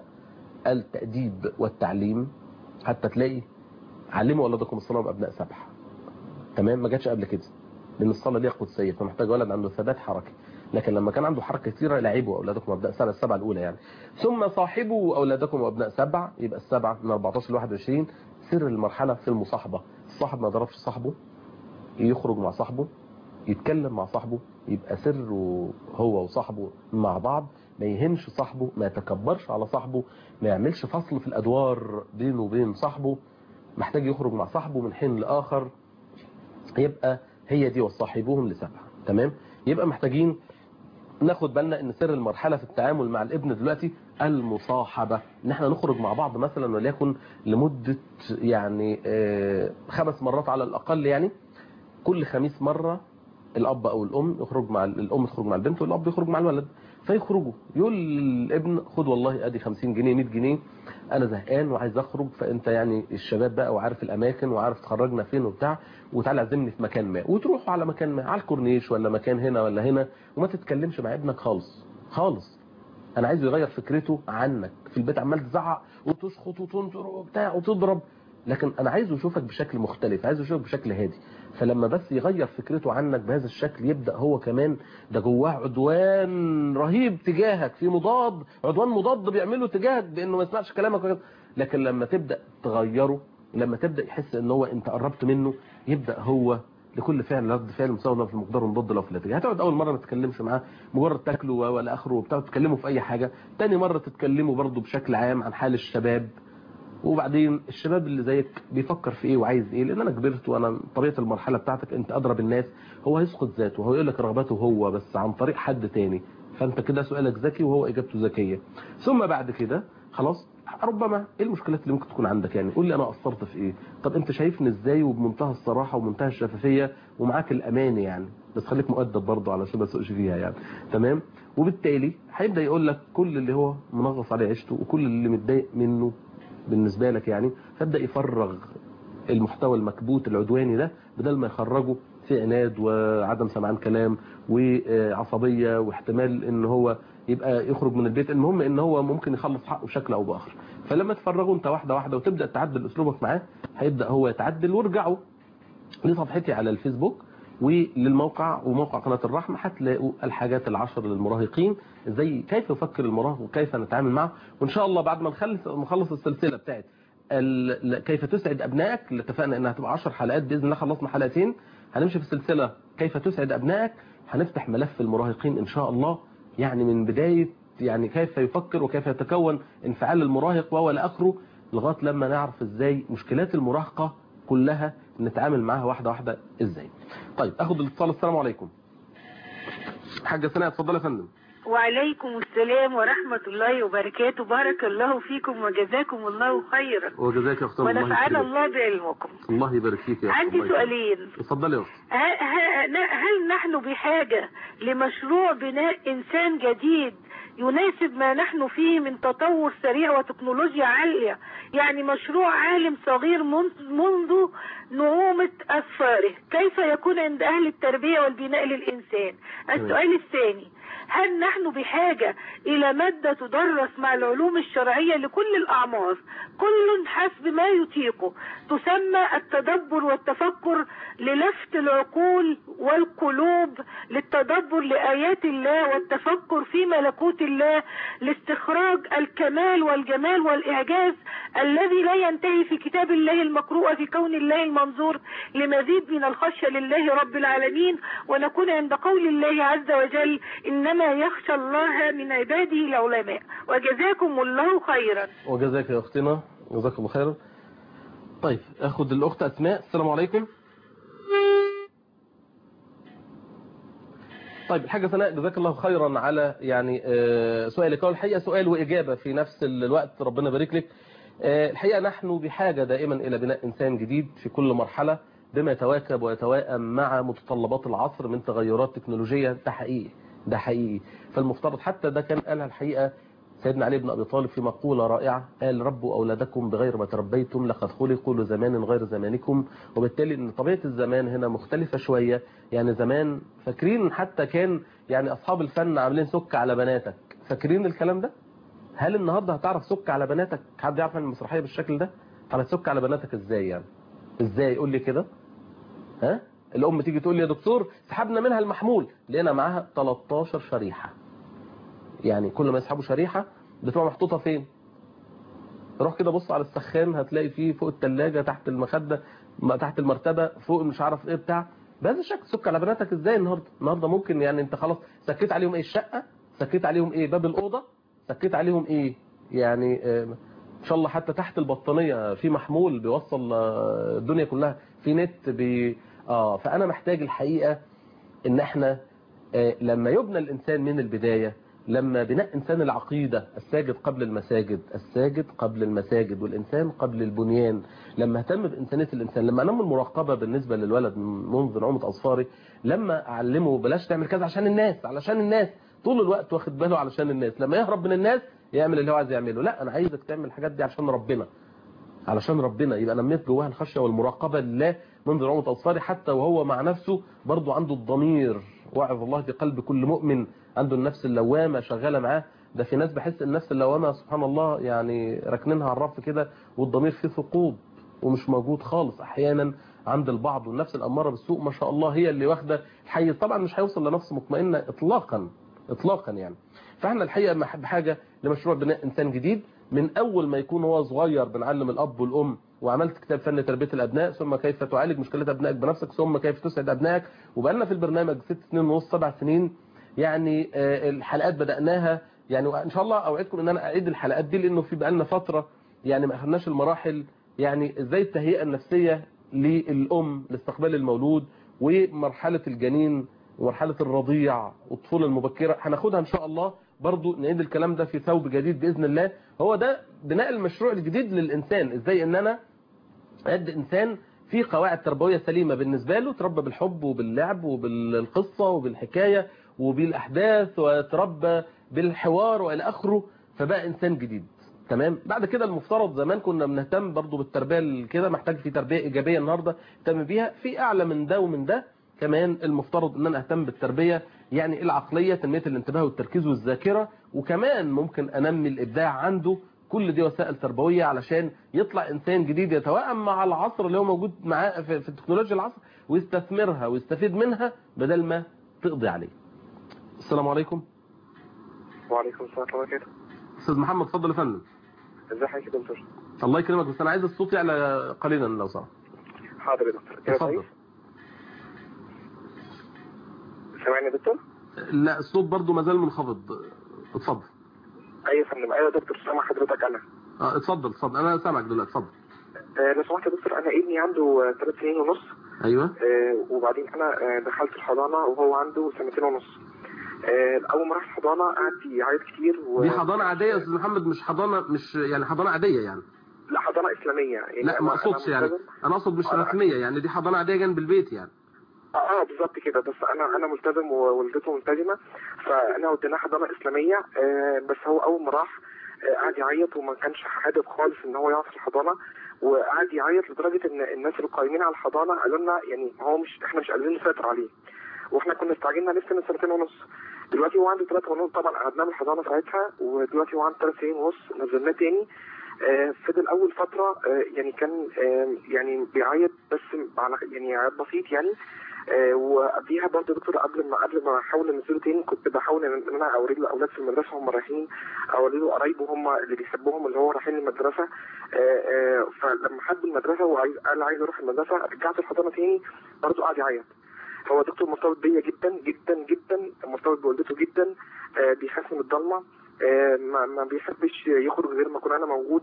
التأديب والتعليم حتى تلاقي علموا أولادكم الصلاة بأبناء سبعة تمام ما جاتش قبل كده لأن الصلاة دي قدسية فمحتاج ولد عنده ثبات حركي لكن لما كان عنده حركة كثيرة لعبوا أولادكم أبناء سنة السبعة الأولى يعني ثم صاحبوا أولادكم وأبناء سبع يبقى السبعة من 14 ل 21 سر المرحلة في المصاحبة الصاحب ما ضربش صاحبه يخرج مع صاحبه يتكلم مع صاحبه يبقى سره هو وصاحبه مع بعض ما يهمش صاحبه ما يتكبرش على صاحبه ما يعملش فصل في الأدوار بينه وبين صاحبه محتاج يخرج مع صاحبه من حين لآخر يبقى هي دي وصاحبوهم لسبعة تمام يبقى محتاجين ناخد بالنا ان سر المرحلة في التعامل مع الابن دلوقتي المصاحبة ان احنا نخرج مع بعض مثلا وليكن لمدة يعني آه، خمس مرات على الاقل يعني كل خميس مرة الاب او الام يخرج مع الام تخرج مع البنت والاب يخرج مع الولد فيخرجوا يقول الابن خد والله ادي 50 جنيه 100 جنيه انا زهقان وعايز اخرج فانت يعني الشباب بقى وعارف الاماكن وعارف تخرجنا فين وبتاع وتعالى عزمني في مكان ما وتروحوا على مكان ما على الكورنيش ولا مكان هنا ولا هنا وما تتكلمش مع ابنك خالص خالص انا عايزه يغير فكرته عنك في البيت عمال تزعق وتشخط وتنطر وبتاع وتضرب لكن انا عايزه يشوفك بشكل مختلف عايزه يشوفك بشكل هادي فلما بس يغير فكرته عنك بهذا الشكل يبدأ هو كمان ده جواه عدوان رهيب تجاهك في مضاد عدوان مضاد بيعمله تجاهك بانه ما يسمعش كلامك وكده لكن لما تبدأ تغيره لما تبدا يحس ان هو انت قربت منه يبدا هو لكل فعل رد فعل مساوي لو في المقدار ومضاد لو في النتيجه هتقعد اول مره ما تتكلمش معاه مجرد تاكلوا ولا اخره وبتاع تتكلموا في اي حاجه تاني مره تتكلموا برضه بشكل عام عن حال الشباب وبعدين الشباب اللي زيك بيفكر في ايه وعايز ايه لان انا كبرت وانا طبيعه المرحله بتاعتك انت ادرى بالناس هو هيسقط ذاته وهو يقول لك رغبته هو بس عن طريق حد تاني فانت كده سؤالك ذكي وهو اجابته ذكيه ثم بعد كده خلاص ربما ايه المشكلات اللي ممكن تكون عندك يعني قول لي انا قصرت في ايه طب انت شايفني ازاي وبمنتهى الصراحه ومنتهى الشفافيه ومعاك الامان يعني بس خليك مؤدب برضه علشان ما تسوقش فيها يعني تمام وبالتالي هيبدا يقول لك كل اللي هو منغص عليه عيشته وكل اللي متضايق منه بالنسبه لك يعني فابدا يفرغ المحتوى المكبوت العدواني ده بدل ما يخرجه في عناد وعدم سمعان كلام وعصبيه واحتمال ان هو يبقى يخرج من البيت المهم ان هو ممكن يخلص حقه بشكل او باخر فلما تفرغه انت واحده واحده وتبدا تعدل اسلوبك معاه هيبدا هو يتعدل وارجعوا لصفحتي على الفيسبوك وللموقع وموقع قناة الرحمة هتلاقوا الحاجات العشر للمراهقين زي كيف يفكر المراهق وكيف نتعامل معه وإن شاء الله بعد ما نخلص نخلص السلسلة بتاعت ال- كيف تسعد أبنائك اللي اتفقنا إنها هتبقى 10 حلقات بإذن الله خلصنا حلقتين هنمشي في السلسلة كيف تسعد أبنائك هنفتح ملف المراهقين إن شاء الله يعني من بداية يعني كيف يفكر وكيف يتكون انفعال المراهق وهو لآخره لغاية لما نعرف إزاي مشكلات المراهقة كلها نتعامل معاها واحدة واحدة إزاي طيب أخذ الاتصال السلام عليكم حاجة سناء اتفضل يا فندم وعليكم السلام ورحمة الله وبركاته بارك الله فيكم وجزاكم الله خيرا وجزاك يا أختنا الله ونفعنا يكرمك. الله بعلمكم الله يبارك فيك يا أخت، عندي الله يكرمك. سؤالين اتفضلي يا أخت ه- ه- هل نحن بحاجة لمشروع بناء إنسان جديد يناسب ما نحن فيه من تطور سريع وتكنولوجيا عالية يعني مشروع عالم صغير منذ منذ نعومة أسفاره كيف يكون عند أهل التربية والبناء للإنسان السؤال الثاني هل نحن بحاجة إلى مادة تدرس مع العلوم الشرعية لكل الأعمار كل حسب ما يطيقه تسمى التدبر والتفكر للفت العقول والقلوب للتدبر لآيات الله والتفكر في ملكوت الله لاستخراج الكمال والجمال والإعجاز الذي لا ينتهي في كتاب الله المقروء في كون الله المنظور لمزيد من الخشية لله رب العالمين ونكون عند قول الله عز وجل إنما يخشى الله من عباده العلماء وجزاكم الله خيرا وجزاك يا أختنا جزاك الله خيرا طيب أخذ الأخت أسماء السلام عليكم طيب الحاجة سناء جزاك الله خيرا على يعني آه، سؤالك هو الحقيقة سؤال وإجابة في نفس الوقت ربنا يبارك لك آه، الحقيقة نحن بحاجة دائما إلى بناء إنسان جديد في كل مرحلة بما يتواكب ويتوائم مع متطلبات العصر من تغيرات تكنولوجية ده حقيقي ده حقيقي فالمفترض حتى ده كان قالها الحقيقة سيدنا علي بن أبي طالب في مقولة رائعة قال ربوا أولادكم بغير ما تربيتم لقد خلقوا لزمان غير زمانكم وبالتالي ان طبيعة الزمان هنا مختلفة شوية يعني زمان فاكرين حتى كان يعني أصحاب الفن عاملين سك على بناتك فاكرين الكلام ده هل النهاردة هتعرف سك على بناتك حد يعرف عن المسرحية بالشكل ده طب هتسك على بناتك ازاي يعني ازاي قول لي كده ها الام تيجي تقول لي يا دكتور سحبنا منها المحمول لقينا معاها 13 شريحة يعني كل ما يسحبوا شريحة بتبقى محطوطة فين روح كده بص على السخان هتلاقي فيه فوق التلاجة تحت المخدة م- تحت المرتبة فوق مش عارف ايه بتاع بهذا الشكل سك على بناتك ازاي النهارده النهارده ممكن يعني انت خلاص سكيت عليهم ايه الشقة سكيت عليهم ايه باب الأوضة سكيت عليهم ايه يعني آه، ان شاء الله حتى تحت البطانية في محمول بيوصل آه، الدنيا كلها في نت بي اه فانا محتاج الحقيقة ان احنا آه، لما يبنى الانسان من البداية لما بناء انسان العقيدة الساجد قبل المساجد الساجد قبل المساجد والانسان قبل البنيان لما اهتم بانسانية الانسان لما انمي المراقبة بالنسبة للولد منذ نعومة اظفاري لما اعلمه بلاش تعمل كذا عشان الناس علشان الناس طول الوقت واخد باله علشان الناس لما يهرب من الناس يعمل اللي هو عايز يعمله لا انا عايزك تعمل الحاجات دي عشان ربنا علشان ربنا يبقى نميت جواها الخشية والمراقبة لله منذ نعومة أظفاري حتى وهو مع نفسه برضو عنده الضمير وعظ الله في قلب كل مؤمن عنده النفس اللوامة شغالة معاه ده في ناس بحس النفس اللوامة سبحان الله يعني راكنينها على الرف كده والضمير فيه ثقوب ومش موجود خالص أحيانا عند البعض والنفس الأمارة بالسوء ما شاء الله هي اللي واخدة الحيز طبعا مش هيوصل لنفس مطمئنة إطلاقا إطلاقا يعني فاحنا الحقيقة بحاجة لمشروع بناء إنسان جديد من اول ما يكون هو صغير بنعلم الاب والام وعملت كتاب فن تربيه الابناء ثم كيف تعالج مشكلات ابنائك بنفسك ثم كيف تسعد ابنائك وبقالنا في البرنامج ست سنين ونص سبع سنين يعني آه، الحلقات بدأناها يعني ان شاء الله اوعدكم ان انا اعيد الحلقات دي لانه في بقالنا فتره يعني ما اخدناش المراحل يعني ازاي التهيئه النفسيه للام لاستقبال المولود ومرحله الجنين ومرحله الرضيع والطفوله المبكره هناخدها ان شاء الله برضو نعيد الكلام ده في ثوب جديد باذن الله هو ده بناء المشروع الجديد للانسان ازاي ان انا قد انسان في قواعد تربويه سليمه بالنسبه له تربى بالحب وباللعب وبالقصه وبالحكايه وبالاحداث وتربى بالحوار والى اخره فبقى انسان جديد تمام بعد كده المفترض زمان كنا بنهتم برضو بالتربيه كده محتاج في تربيه ايجابيه النهارده اهتم بيها في اعلى من ده ومن ده كمان المفترض ان انا اهتم بالتربيه يعني العقليه تنميه الانتباه والتركيز والذاكره وكمان ممكن انمي الابداع عنده كل دي وسائل تربويه علشان يطلع انسان جديد يتوائم مع العصر اللي هو موجود معاه في, في تكنولوجيا العصر ويستثمرها ويستفيد منها بدل ما تقضي عليه السلام عليكم وعليكم السلام ورحمة الله وبركاته استاذ محمد اتفضل يا فندم ازي حضرتك يا دكتور الله يكرمك بس انا عايز الصوت يعلى قليلا لو سمحت حاضر يا دكتور كده اتفضل كويس سامعني يا دكتور لا الصوت برضو ما زال منخفض اتفضل ايوه يا فندم ايوه يا دكتور سامع حضرتك انا اه اتفضل اتفضل انا سامعك دلوقتي اتفضل آه، لو سمحت يا دكتور انا ابني عنده ثلاث سنين ونص ايوه آه، وبعدين انا آه، دخلت الحضانه وهو عنده سنتين ونص آه، اول ما راح الحضانه قعد يعيط كتير و... دي حضانه عاديه يا استاذ محمد مش حضانه مش يعني حضانه عاديه يعني لا حضانه اسلاميه يعني لا أنا- ما أنا اقصدش يعني ملتزم. انا اقصد مش أنا- رسميه يعني دي حضانه عاديه جنب البيت يعني اه اه بالظبط كده بس انا انا ملتزم ووالدته ملتزمه فانا وديناه حضانه اسلاميه آه بس هو اول ما راح آه قعد يعيط وما كانش حابب خالص ان هو يقعد في الحضانه وقعد يعيط لدرجه ان الناس اللي قايمين على الحضانه قالوا لنا يعني هو مش احنا مش قادرين نسيطر عليه واحنا كنا استعجلنا لسه من سنتين ونص دلوقتي هو عنده ثلاثة ونص طبعا قعدناه من الحضانه ساعتها ودلوقتي هو عنده ثلاث سنين ونص نزلناه تاني آه، فضل اول فتره آه، يعني كان آه، يعني بيعيط بس على يعني عيط بسيط يعني آه، وقبليها برضه يا دكتور قبل ما قبل ما احاول انزله تاني كنت بحاول ان انا اوري له اولاد في المدرسه هم رايحين اوري له قرايبه هم اللي بيحبوهم اللي هو رايحين المدرسه آه، آه، فلما حب المدرسه وعايز قال عايز اروح المدرسه رجعت الحضانه تاني برضه قعد يعيط هو دكتور مرتبط بيا جدا جدا جدا مرتبط بوالدته جدا آه، بيخاف من الضلمه آه، ما ما بيحبش يخرج غير ما اكون انا موجود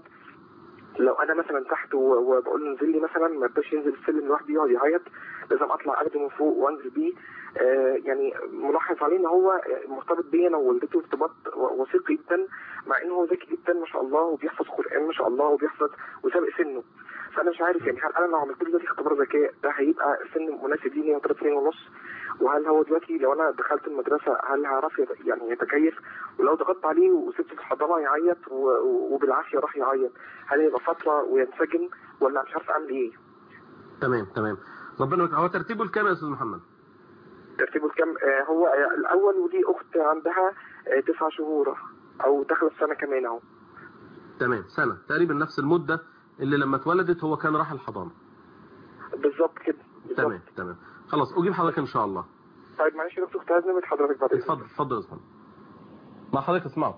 لو انا مثلا تحت و- وبقول له انزل لي مثلا ما يقدرش ينزل السلم لوحده يقعد يعيط لازم اطلع اخده من فوق وانزل بيه آه يعني ملاحظ عليه ان هو آه، مرتبط بيا انا ووالدته ارتباط و- وثيق جدا مع ان هو ذكي جدا ما شاء الله وبيحفظ قران ما شاء الله وبيحفظ وسابق سنه فانا مش عارف يعني هل انا لو عملت له دلوقتي اختبار ذكاء ده هيبقى سن مناسب ليه هو ثلاث سنين ونص وهل هو دلوقتي لو انا دخلت المدرسه هل هيعرف يت- يعني يتكيف ولو ضغطت عليه وسبته في الحضانه يعيط و- و- وبالعافيه راح يعيط هل هيبقى فتره وينسجم ولا مش عارف اعمل ايه تمام تمام ربنا يك- هو ترتيبه الكام يا استاذ محمد ترتيبه الكام آه هو آه الاول ودي اخت عندها آه تسع شهور او داخله السنه كمان اهو تمام سنه تقريبا نفس المده اللي لما اتولدت هو كان راح الحضانه بالظبط كده تمام تمام خلاص اجيب حضرتك ان شاء الله طيب معلش يا دكتور كنت عايز نمت حضرتك بعد إذنك. اتفضل اتفضل يا استاذ محمد. مع حضرتك اسمعه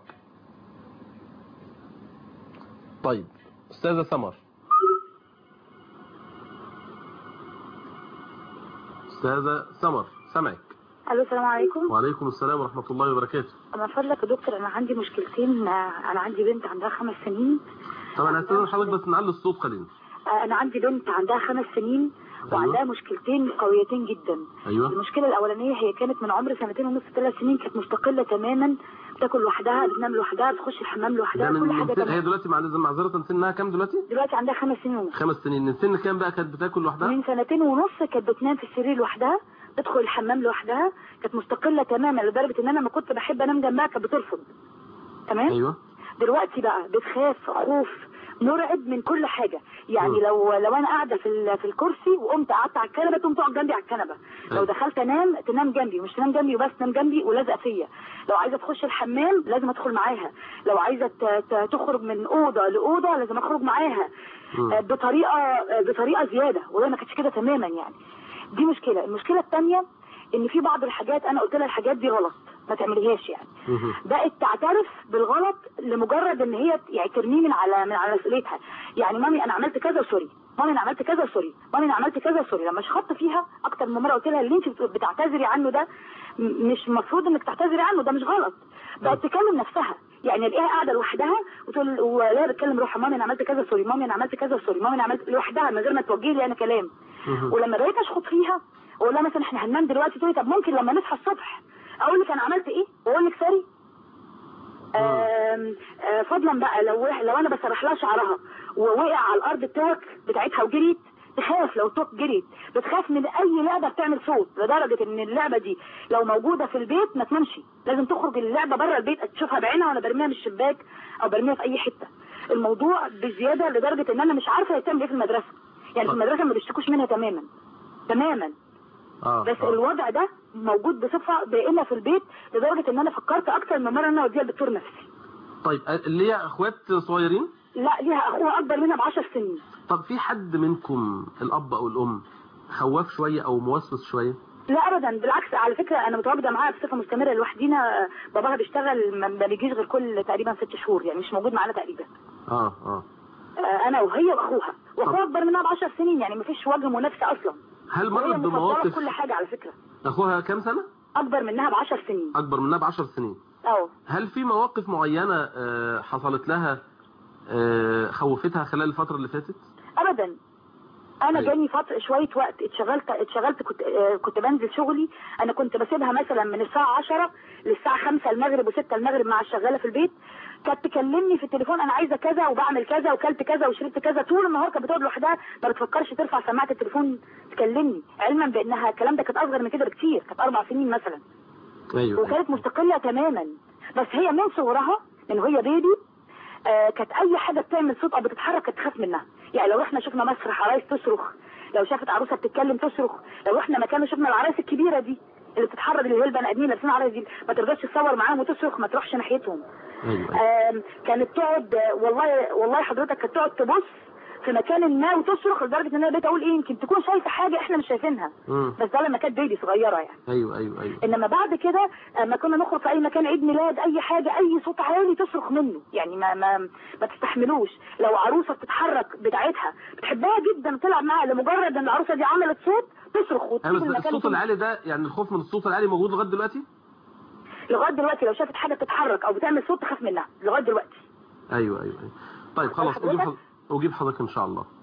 طيب استاذه سمر استاذه سمر سامعك الو السلام عليكم وعليكم السلام ورحمه الله وبركاته من فضلك يا دكتور انا عندي مشكلتين آه، انا عندي بنت عندها خمس سنين طبعا هستاذن حضرتك بس نعلي الصوت قليلا آه، انا عندي بنت عندها خمس سنين وعندها مشكلتين قويتين جدا ايوه المشكله الاولانيه هي كانت من عمر سنتين ونص ثلاث سنين كانت مستقله تماما بتاكل لوحدها بتنام لوحدها بتخش الحمام لوحدها ده من كل من حاجه سن... هي تمام دلوقتي معلش معذره سنها كام دلوقتي دلوقتي عندها خمس سنين ونص خمس سنين من سن كام بقى كانت بتاكل لوحدها من سنتين ونص كانت بتنام في السرير لوحدها تدخل الحمام لوحدها كانت مستقله تماما لدرجه ان انا ما كنت بحب انام جنبها كانت بترفض تمام ايوه دلوقتي بقى بتخاف خوف مرعب من كل حاجه يعني لو لو انا قاعده في ال- في الكرسي وقمت قعدت على الكنبه تقوم تقعد جنبي على الكنبه لو دخلت انام تنام جنبي مش تنام جنبي وبس تنام جنبي ولازقه فيا لو عايزه تخش الحمام لازم ادخل معاها لو عايزه ت- ت- تخرج من اوضه لاوضه لازم اخرج معاها آه، بطريقه آه، بطريقه زياده وهي ما كانتش كده تماما يعني دي مشكله المشكله الثانيه ان في بعض الحاجات انا قلت لها الحاجات دي غلط ما تعمليهاش يعني بقت تعترف بالغلط لمجرد ان هي يعني ترميه من على من على مسؤوليتها يعني مامي انا عملت كذا سوري مامي انا عملت كذا سوري مامي انا عملت كذا سوري لما شخطت فيها اكتر من مره قلت لها اللي انت بتعتذري عنه ده م- مش المفروض انك تعتذري عنه ده مش غلط بقت تكلم نفسها يعني الاقيها قاعده لوحدها وتقول ولا بتكلم روحها مامي انا عملت كذا سوري مامي انا عملت كذا سوري مامي انا عملت لوحدها من غير ما توجهي لي انا كلام ولما بقيت اشخط فيها اقول لها مثلا احنا هننام دلوقتي تقولي طب ممكن لما نصحى الصبح اقول لك انا عملت ايه واقول لك سوري آم، آه، فضلا بقى لو لو انا بسرح لها شعرها ووقع على الارض التوك بتاعتها وجريت تخاف لو التوك جريت بتخاف من اي لعبه بتعمل صوت لدرجه ان اللعبه دي لو موجوده في البيت ما تنامش لازم تخرج اللعبه بره البيت تشوفها بعينها وانا برميها من الشباك او برميها في اي حته الموضوع بزياده لدرجه ان انا مش عارفه هي بتعمل ايه في المدرسه يعني في المدرسه ما بيشتكوش منها تماما تماما اه بس الوضع ده موجود بصفه دائمه في البيت لدرجه ان انا فكرت اكتر من مره ان انا اوديها لدكتور نفسي طيب اللي هي اخوات صغيرين لا ليها اخوها اكبر منها ب 10 سنين طب في حد منكم الاب او الام خواف شويه او موسوس شويه لا ابدا بالعكس على فكره انا متواجده معاها بصفه مستمره لوحدينا باباها بيشتغل ما ما بيجيش غير كل تقريبا ست شهور يعني مش موجود معانا تقريبا اه اه آه، انا وهي واخوها واخوها اكبر منها ب 10 سنين يعني مفيش وجه منافسه اصلا هل وهي مرت مفضله بمواقف في كل حاجه على فكره اخوها كام سنه اكبر منها ب 10 سنين اكبر منها ب 10 سنين اه هل في مواقف معينه آه، حصلت لها آه، خوفتها خلال الفتره اللي فاتت ابدا انا أيوة. جاني فتره شويه وقت اتشغلت اتشغلت كنت آه، كنت بنزل شغلي انا كنت بسيبها مثلا من الساعه 10 للساعه 5 المغرب و6 المغرب مع الشغاله في البيت كانت تكلمني في التليفون انا عايزه كذا وبعمل كذا وكلت كذا وشربت كذا طول النهار كانت بتقعد لوحدها ما بتفكرش ترفع سماعه التليفون تكلمني علما بانها الكلام ده كانت اصغر من كده بكتير كانت اربع سنين مثلا ايوه وكانت مستقله تماما بس هي من صغرها من وهي بيبي آه كانت اي حاجه بتعمل صوت او بتتحرك كانت تخاف منها يعني لو احنا شفنا مسرح عرايس تصرخ لو شافت عروسه بتتكلم تصرخ لو احنا مكان شفنا العرايس الكبيره دي اللي بتتحرك اللي هي البني ادمين لابسين عرايس دي ما ترضاش تصور معاهم وتصرخ ما تروحش ناحيتهم ايوه آم، كانت تقعد آه، والله والله حضرتك كانت تقعد تبص في مكان ما وتصرخ لدرجه ان انا بقيت اقول ايه يمكن تكون شايفه حاجه احنا مش شايفينها مم. بس ده لما كانت بيبي صغيره يعني ايوه ايوه ايوه انما بعد كده اما كنا نخرج في اي مكان عيد ميلاد اي حاجه اي صوت عالي تصرخ منه يعني ما ما ما تستحملوش لو عروسه بتتحرك بتاعتها بتحبها جدا تلعب معاها لمجرد ان العروسه دي عملت صوت تصرخ ايوه وتسيب بس المكان الصوت وتمشي. العالي ده يعني الخوف من الصوت العالي موجود لغايه دلوقتي لغايه دلوقتي لو شافت حاجه بتتحرك او بتعمل صوت تخاف منها لغايه دلوقتي ايوه ايوه ايوه طيب خلاص اجيب حض... اجيب حضرتك ان شاء الله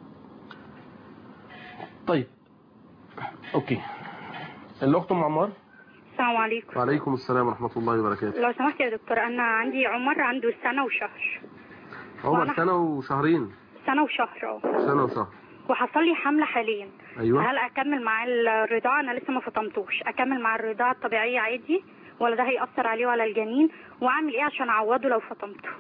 طيب اوكي الاخت ام عمار السلام عليكم وعليكم السلام ورحمه الله وبركاته لو سمحت يا دكتور انا عندي عمر عنده سنه وشهر عمر وأنا- سنه وشهرين سنه وشهر اه سنه وشهر وحصل لي حمله حاليا ايوه هل اكمل مع الرضاعه انا لسه ما فطمتوش اكمل مع الرضاعه الطبيعيه عادي ولا ده هيأثر عليه ولا الجنين واعمل ايه عشان اعوضه لو فطمته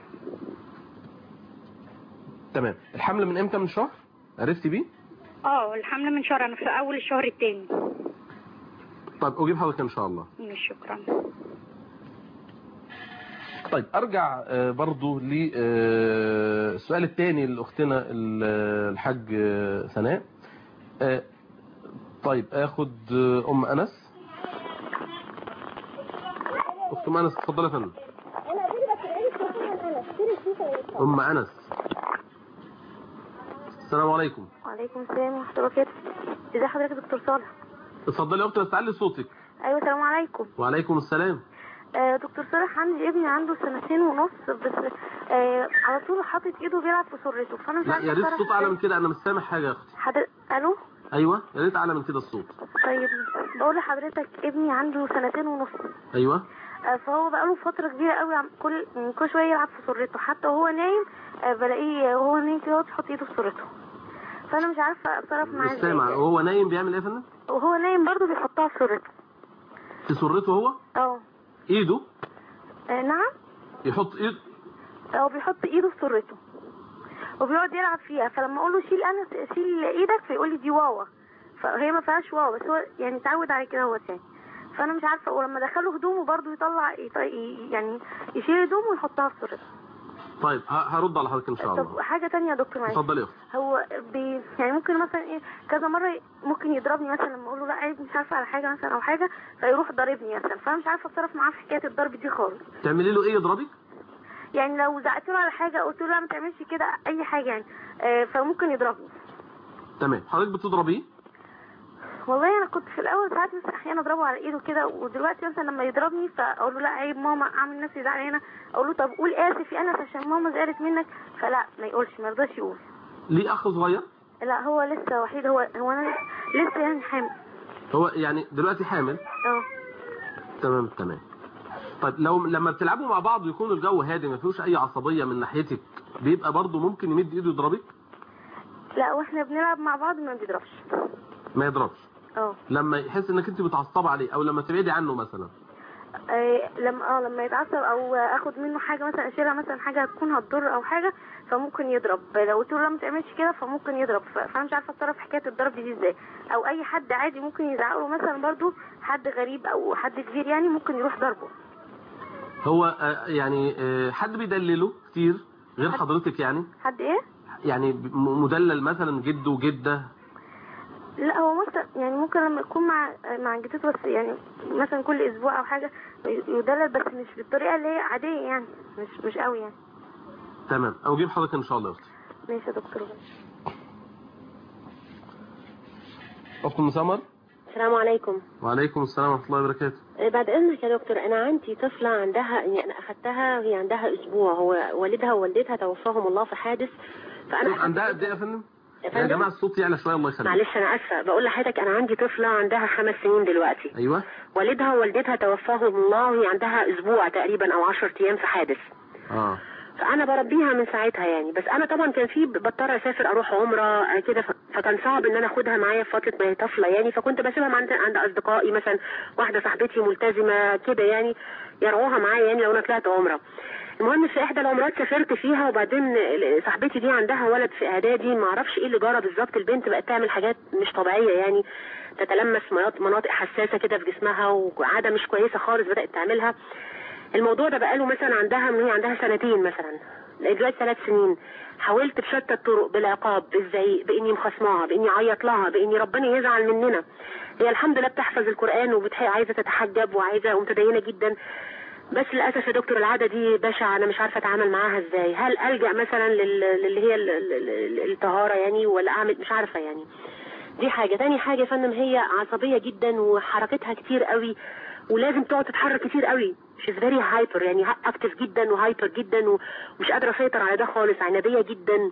تمام الحمل من امتى من شهر عرفتي بيه اه الحمل من شهر انا في اول الشهر التاني طيب اجيب حضرتك ان شاء الله شكرا طيب ارجع آه، برضو للسؤال الثاني لاختنا ال- الحاج آه، سناء آه، طيب اخد آه، ام انس اخت ام انس اتفضلي يا فندم ام انس السلام عليكم وعليكم السلام ورحمة الله وبركاته ازي حضرتك يا دكتور صالح اتفضلي يا اختي بس تعلي صوتك ايوه السلام عليكم وعليكم السلام آه دكتور صالح عندي ابني عنده سنتين ونص بس آه على طول حاطط ايده بيلعب في سرته فانا مش لا عارفه يا ريت أتصرف الصوت اعلى إزاي. من كده انا مش سامع حاجه يا اختي حضر... الو ايوه يا ريت اعلى من كده الصوت طيب بقول لحضرتك ابني عنده سنتين ونص ايوه آه فهو بقاله فترة كبيرة قوي عم كل كل شوية يلعب في سرته حتى وهو نايم آه بلاقيه وهو نايم كده يحط ايده في سرته فانا مش عارفه اتصرف معاه مش سامع ازاي وهو نايم بيعمل ايه يا فندم وهو نايم برضه بيحطها في سرته في سرته هو اه ايده آه، نعم يحط ايد هو بيحط ايده في سرته وبيقعد يلعب فيها فلما اقول له شيل انا شيل ايدك فيقول لي دي واوا فهي ما فيهاش واوا بس هو يعني اتعود على كده هو تاني فانا مش عارفه ولما دخله هدومه برضه يطلع يط- ي- يعني يشيل هدومه ويحطها في سرته طيب ه- هرد على حضرتك ان شاء الله طب حاجة تانية يا دكتور معلش اتفضلي يا اختي هو بي يعني ممكن مثلا ايه كذا مرة ممكن يضربني مثلا لما اقول له لا عيب مش عارفة على حاجة مثلا او حاجة فيروح ضاربني مثلا فانا مش عارفة اتصرف معاه في حكاية الضرب دي خالص تعملي له ايه يضربك يعني لو زعقت له على حاجة قلت له لا ما تعملش كده اي حاجة يعني آه فممكن يضربني تمام حضرتك بتضربيه والله انا كنت في الاول ساعات مثلا احيانا اضربه على ايده كده ودلوقتي مثلا لما يضربني فاقول له لا عيب ماما اعمل نفسي زعلانه اقول له طب قول اسف يا انس عشان ماما زعلت منك فلا ما يقولش ما يرضاش يقول ليه اخ صغير لا هو لسه وحيد هو هو انا لسه يعني حامل هو يعني دلوقتي حامل اه تمام تمام طيب لو لما بتلعبوا مع بعض ويكون الجو هادي ما فيهوش اي عصبيه من ناحيتك بيبقى برضه ممكن يمد ايده يضربك لا واحنا بنلعب مع بعض ما بيضربش ما يضربش اه لما يحس انك انت بتعصبي عليه او لما تبعدي عنه مثلا آه، لما اه لما يتعصب او اخد منه حاجه مثلا اشيلها مثلا حاجه هتكون هتضر او حاجه فممكن يضرب لو قلت له لا ما تعملش كده فممكن يضرب ف- فانا مش عارفه اتصرف في حكايه الضرب دي ازاي او اي حد عادي ممكن يزعق له مثلا برضو حد غريب او حد كبير يعني ممكن يروح ضربه هو آه، يعني آه، حد بيدلله كتير غير حضرتك يعني حد ايه يعني م- مدلل مثلا جد وجده لا هو مثلا يعني ممكن لما يكون مع مع جدته بس يعني مثلا كل اسبوع او حاجه يدلل بس مش بالطريقه اللي هي عاديه يعني مش مش قوي يعني تمام او اجيب حضرتك ان شاء الله يا اختي ماشي يا دكتور اخت ام سمر السلام عليكم وعليكم السلام ورحمه الله وبركاته آه، بعد اذنك يا دكتور انا عندي طفله عندها يعني انا اخدتها وهي عندها اسبوع هو والدها ووالدتها توفاهم الله في حادث فانا صوت عندها قد ايه يا فندم يا يا فندم؟ جماعه الصوت يعلى شويه الله يخليك معلش انا اسفه بقول لحضرتك انا عندي طفله عندها خمس سنين دلوقتي ايوه والدها ووالدتها توفاهم الله وهي عندها اسبوع تقريبا او 10 ايام في حادث اه فانا بربيها من ساعتها يعني بس انا طبعا كان في بضطر اسافر اروح عمره آه، كده ف- فكان صعب ان انا اخدها معايا في فتره ما هي طفله يعني فكنت بسيبها عند عند اصدقائي مثلا واحده صاحبتي ملتزمه كده يعني يرعوها معايا يعني لو انا طلعت عمره المهم في احدى العمرات سافرت فيها وبعدين ال- صاحبتي دي عندها ولد في اعدادي ما اعرفش ايه اللي جرى بالظبط البنت بقت تعمل حاجات مش طبيعيه يعني تتلمس مناط- مناطق حساسه كده في جسمها وعاده مش كويسه خالص بدات تعملها الموضوع ده بقاله مثلا عندها من هي عندها سنتين مثلا لغايه دلوقتي ثلاث سنين حاولت بشتى الطرق بالعقاب بالزعيق باني مخصماها باني اعيط لها باني ربنا يزعل مننا هي الحمد لله بتحفظ القران وعايزه تتحجب وعايزه ومتدينه جدا بس للاسف يا دكتور العاده دي بشعه انا مش عارفه اتعامل معاها ازاي هل الجا مثلا لل- للي هي ال- ال- ال- الطهاره يعني ولا اعمل مش عارفه يعني دي حاجه تاني حاجه يا فندم هي عصبيه جدا وحركتها كتير قوي ولازم تقعد تتحرك كتير قوي she's very hyper يعني اكتف جدا وهايبر جدا ومش قادره اسيطر على ده خالص عناديه جدا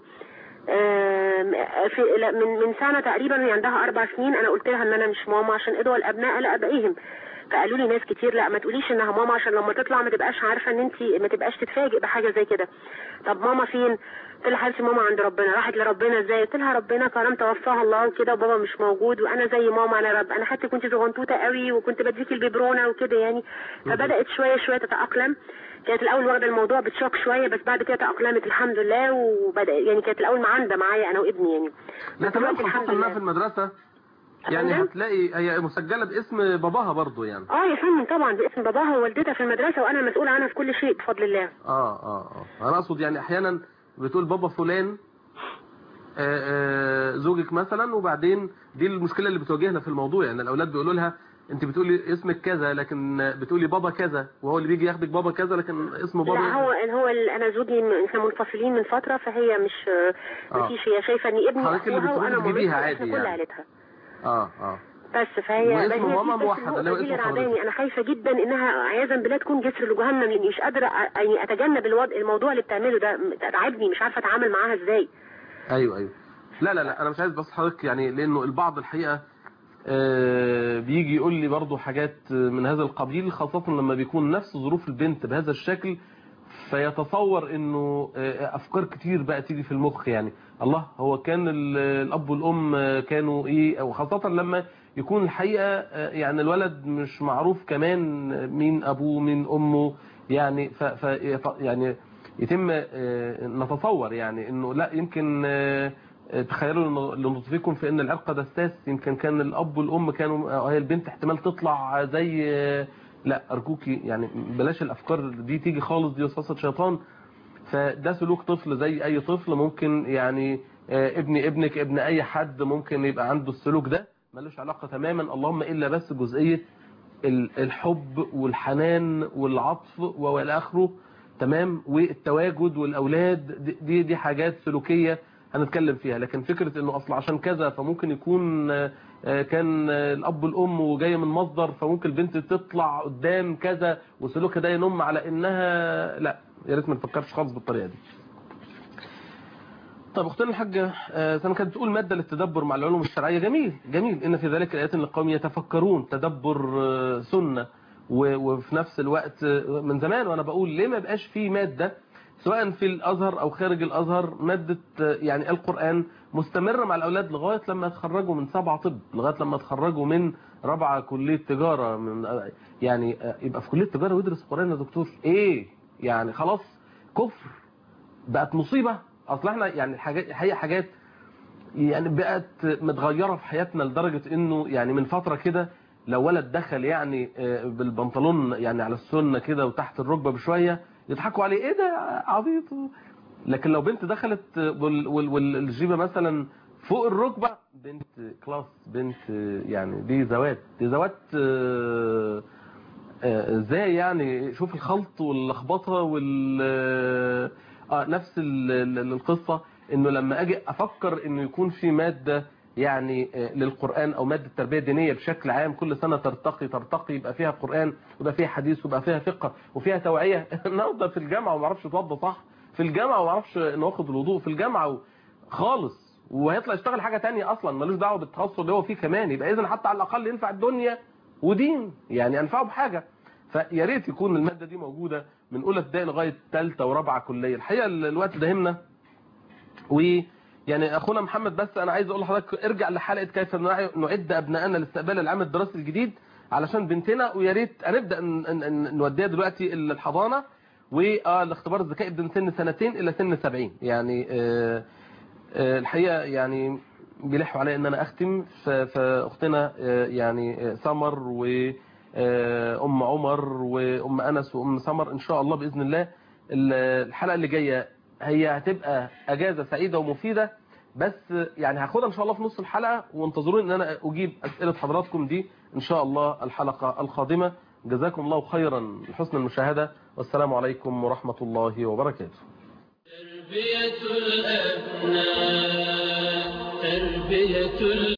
آم، في لا، من من سنه تقريبا وهي عندها اربع سنين انا قلت لها ان انا مش ماما عشان ادعوا الابناء لابائهم فقالوا لي ناس كتير لا ما تقوليش انها ماما عشان لما تطلع ما تبقاش عارفه ان انت ما تبقاش تتفاجئ بحاجه زي كده طب ماما فين قلت لها حبيبتي ماما عند ربنا راحت لربنا ازاي قلت لها ربنا كرم توفاها الله وكده وبابا مش موجود وانا زي ماما انا رب انا حتى كنت صغنطوطه قوي وكنت بديكي الببرونه وكده يعني فبدات شويه شويه تتاقلم كانت الاول واخده الموضوع بتشوك شويه بس بعد كده تاقلمت الحمد لله وبدا يعني كانت الاول معانده معايا انا وابني يعني لا تمام دلوقتي الحمد خاصة انها لله. في المدرسة يعني أفندم؟ هتلاقي هي مسجلة باسم باباها برضو يعني اه يا فندم طبعا باسم باباها ووالدتها في المدرسه وانا مسؤوله عنها في كل شيء بفضل الله اه اه اه انا اقصد يعني احيانا بتقول بابا فلان آه، آه، زوجك مثلا وبعدين دي المشكلة اللي بتواجهنا في الموضوع يعني الاولاد بيقولوا لها انت بتقولي اسمك كذا لكن بتقولي بابا كذا وهو اللي بيجي ياخدك بابا كذا لكن اسمه بابا لا هو هو ال- انا زوجي م- احنا منفصلين من فتره فهي مش آه. مفيش هي شايفه ان ابني حضرتك اللي اخوها بتقولي وانا تجيبيها مامتها عادي واحنا كل يعني. عيلتها اه اه بس فهي واسم بس هي ماما دي بس موحد، اللي هو النقطة دي اسم اللي حضرتك. رعباني انا خايفه جدا انها عياذا بالله تكون جسر لجهنم لاني مش قادره أ- يعني اتجنب الوضع الموضوع اللي بتعمله ده م- تعبني مش عارفه اتعامل معاها ازاي ايوه ايوه لا لا لا انا مش عايز بس حضرتك يعني لانه البعض الحقيقه آه، بيجي يقول لي برضو حاجات من هذا القبيل خاصة لما بيكون نفس ظروف البنت بهذا الشكل فيتصور انه آه، افكار كتير بقى تيجي في المخ يعني الله هو كان ال- الاب والام آه، كانوا ايه او خاصة لما يكون الحقيقة آه، يعني الولد مش معروف كمان مين ابوه مين امه يعني ف ف يعني يتم آه، نتصور يعني انه لا يمكن آه، آه، تخيلوا إنه- لنطفئكم في ان العرق دساس يمكن كان الاب والام كانوا آه، هي البنت احتمال تطلع زي آه، لا ارجوكي يعني بلاش الافكار دي تيجي خالص دي وسوسه شيطان فده سلوك طفل زي اي طفل ممكن يعني آه، ابن ابنك ابن اي حد ممكن يبقى عنده السلوك ده ملوش علاقة تماما اللهم الا بس جزئية ال- الحب والحنان والعطف والى اخره تمام والتواجد والاولاد دي- دي دي حاجات سلوكيه هنتكلم فيها لكن فكره انه اصل عشان كذا فممكن يكون آه، آه، كان آه، الاب والام وجايه من مصدر فممكن البنت تطلع قدام كذا وسلوكها ده ينم على انها لا يا ريت ما نفكرش خالص بالطريقه دي طب اختنا الحاجة آه، سنة كانت بتقول مادة للتدبر مع العلوم الشرعية جميل جميل إن في ذلك الآيات للقوم يتفكرون تدبر آه، سنة و- وفي نفس الوقت آه، من زمان وأنا بقول ليه ما بقاش في مادة سواء في الأزهر أو خارج الأزهر مادة آه، يعني القرآن مستمرة مع الأولاد لغاية لما يتخرجوا من سبعة طب لغاية لما يتخرجوا من رابعة كلية تجارة من آه، يعني آه، يبقى في كلية تجارة ويدرس قرآن يا دكتور إيه يعني خلاص كفر بقت مصيبة اصل احنا يعني الحاجات هي حاجات يعني بقت متغيرة في حياتنا لدرجة انه يعني من فترة كده لو ولد دخل يعني آه، بالبنطلون يعني على السنة كده وتحت الركبة بشوية يضحكوا عليه ايه ده عبيط لكن لو بنت دخلت وال- وال- والجيبة مثلا فوق الركبة بنت كلاس بنت يعني دي زوات دي زوات آه، آه، ازاي يعني شوف الخلط واللخبطه وال اه نفس ال- ال- القصه انه لما اجي افكر انه يكون في ماده يعني آه، للقران او ماده تربيه دينيه بشكل عام كل سنه ترتقي ترتقي يبقى فيها قران ويبقى فيها حديث ويبقى فيها فقه وفيها توعيه النهارده في الجامعه وما اعرفش اتوضى صح في الجامعه وما اعرفش انه واخد الوضوء في الجامعه و- خالص وهيطلع يشتغل حاجه تانية اصلا ملوش دعوه بالتخصص اللي هو فيه كمان يبقى اذا حتى على الاقل ينفع الدنيا ودين يعني انفعه بحاجه فيا ريت يكون الماده دي موجوده من اولى ابتدائي لغايه ثالثه ورابعه كليه الحقيقه ال- الوقت داهمنا ويعني اخونا محمد بس انا عايز اقول لحضرتك ارجع لحلقه كيف نع- نعد ابنائنا لاستقبال العام الدراسي الجديد علشان بنتنا ويا ريت هنبدا ن- ن- ن- نوديها دلوقتي الحضانه والاختبار الذكائي من سن سنتين الى سن 70 يعني آه، آه، الحقيقه يعني بيلحوا عليا ان انا اختم ف- فاختنا آه، يعني آه، سمر و آه، ام عمر وام انس وام سمر ان شاء الله باذن الله ال- الحلقه اللي جايه هي هتبقى اجازه سعيده ومفيده بس يعني هاخدها ان شاء الله في نص الحلقه وانتظروني ان انا اجيب اسئله حضراتكم دي ان شاء الله الحلقه القادمه جزاكم الله خيرا لحسن المشاهده والسلام عليكم ورحمه الله وبركاته تربية الأبناء تربية ال...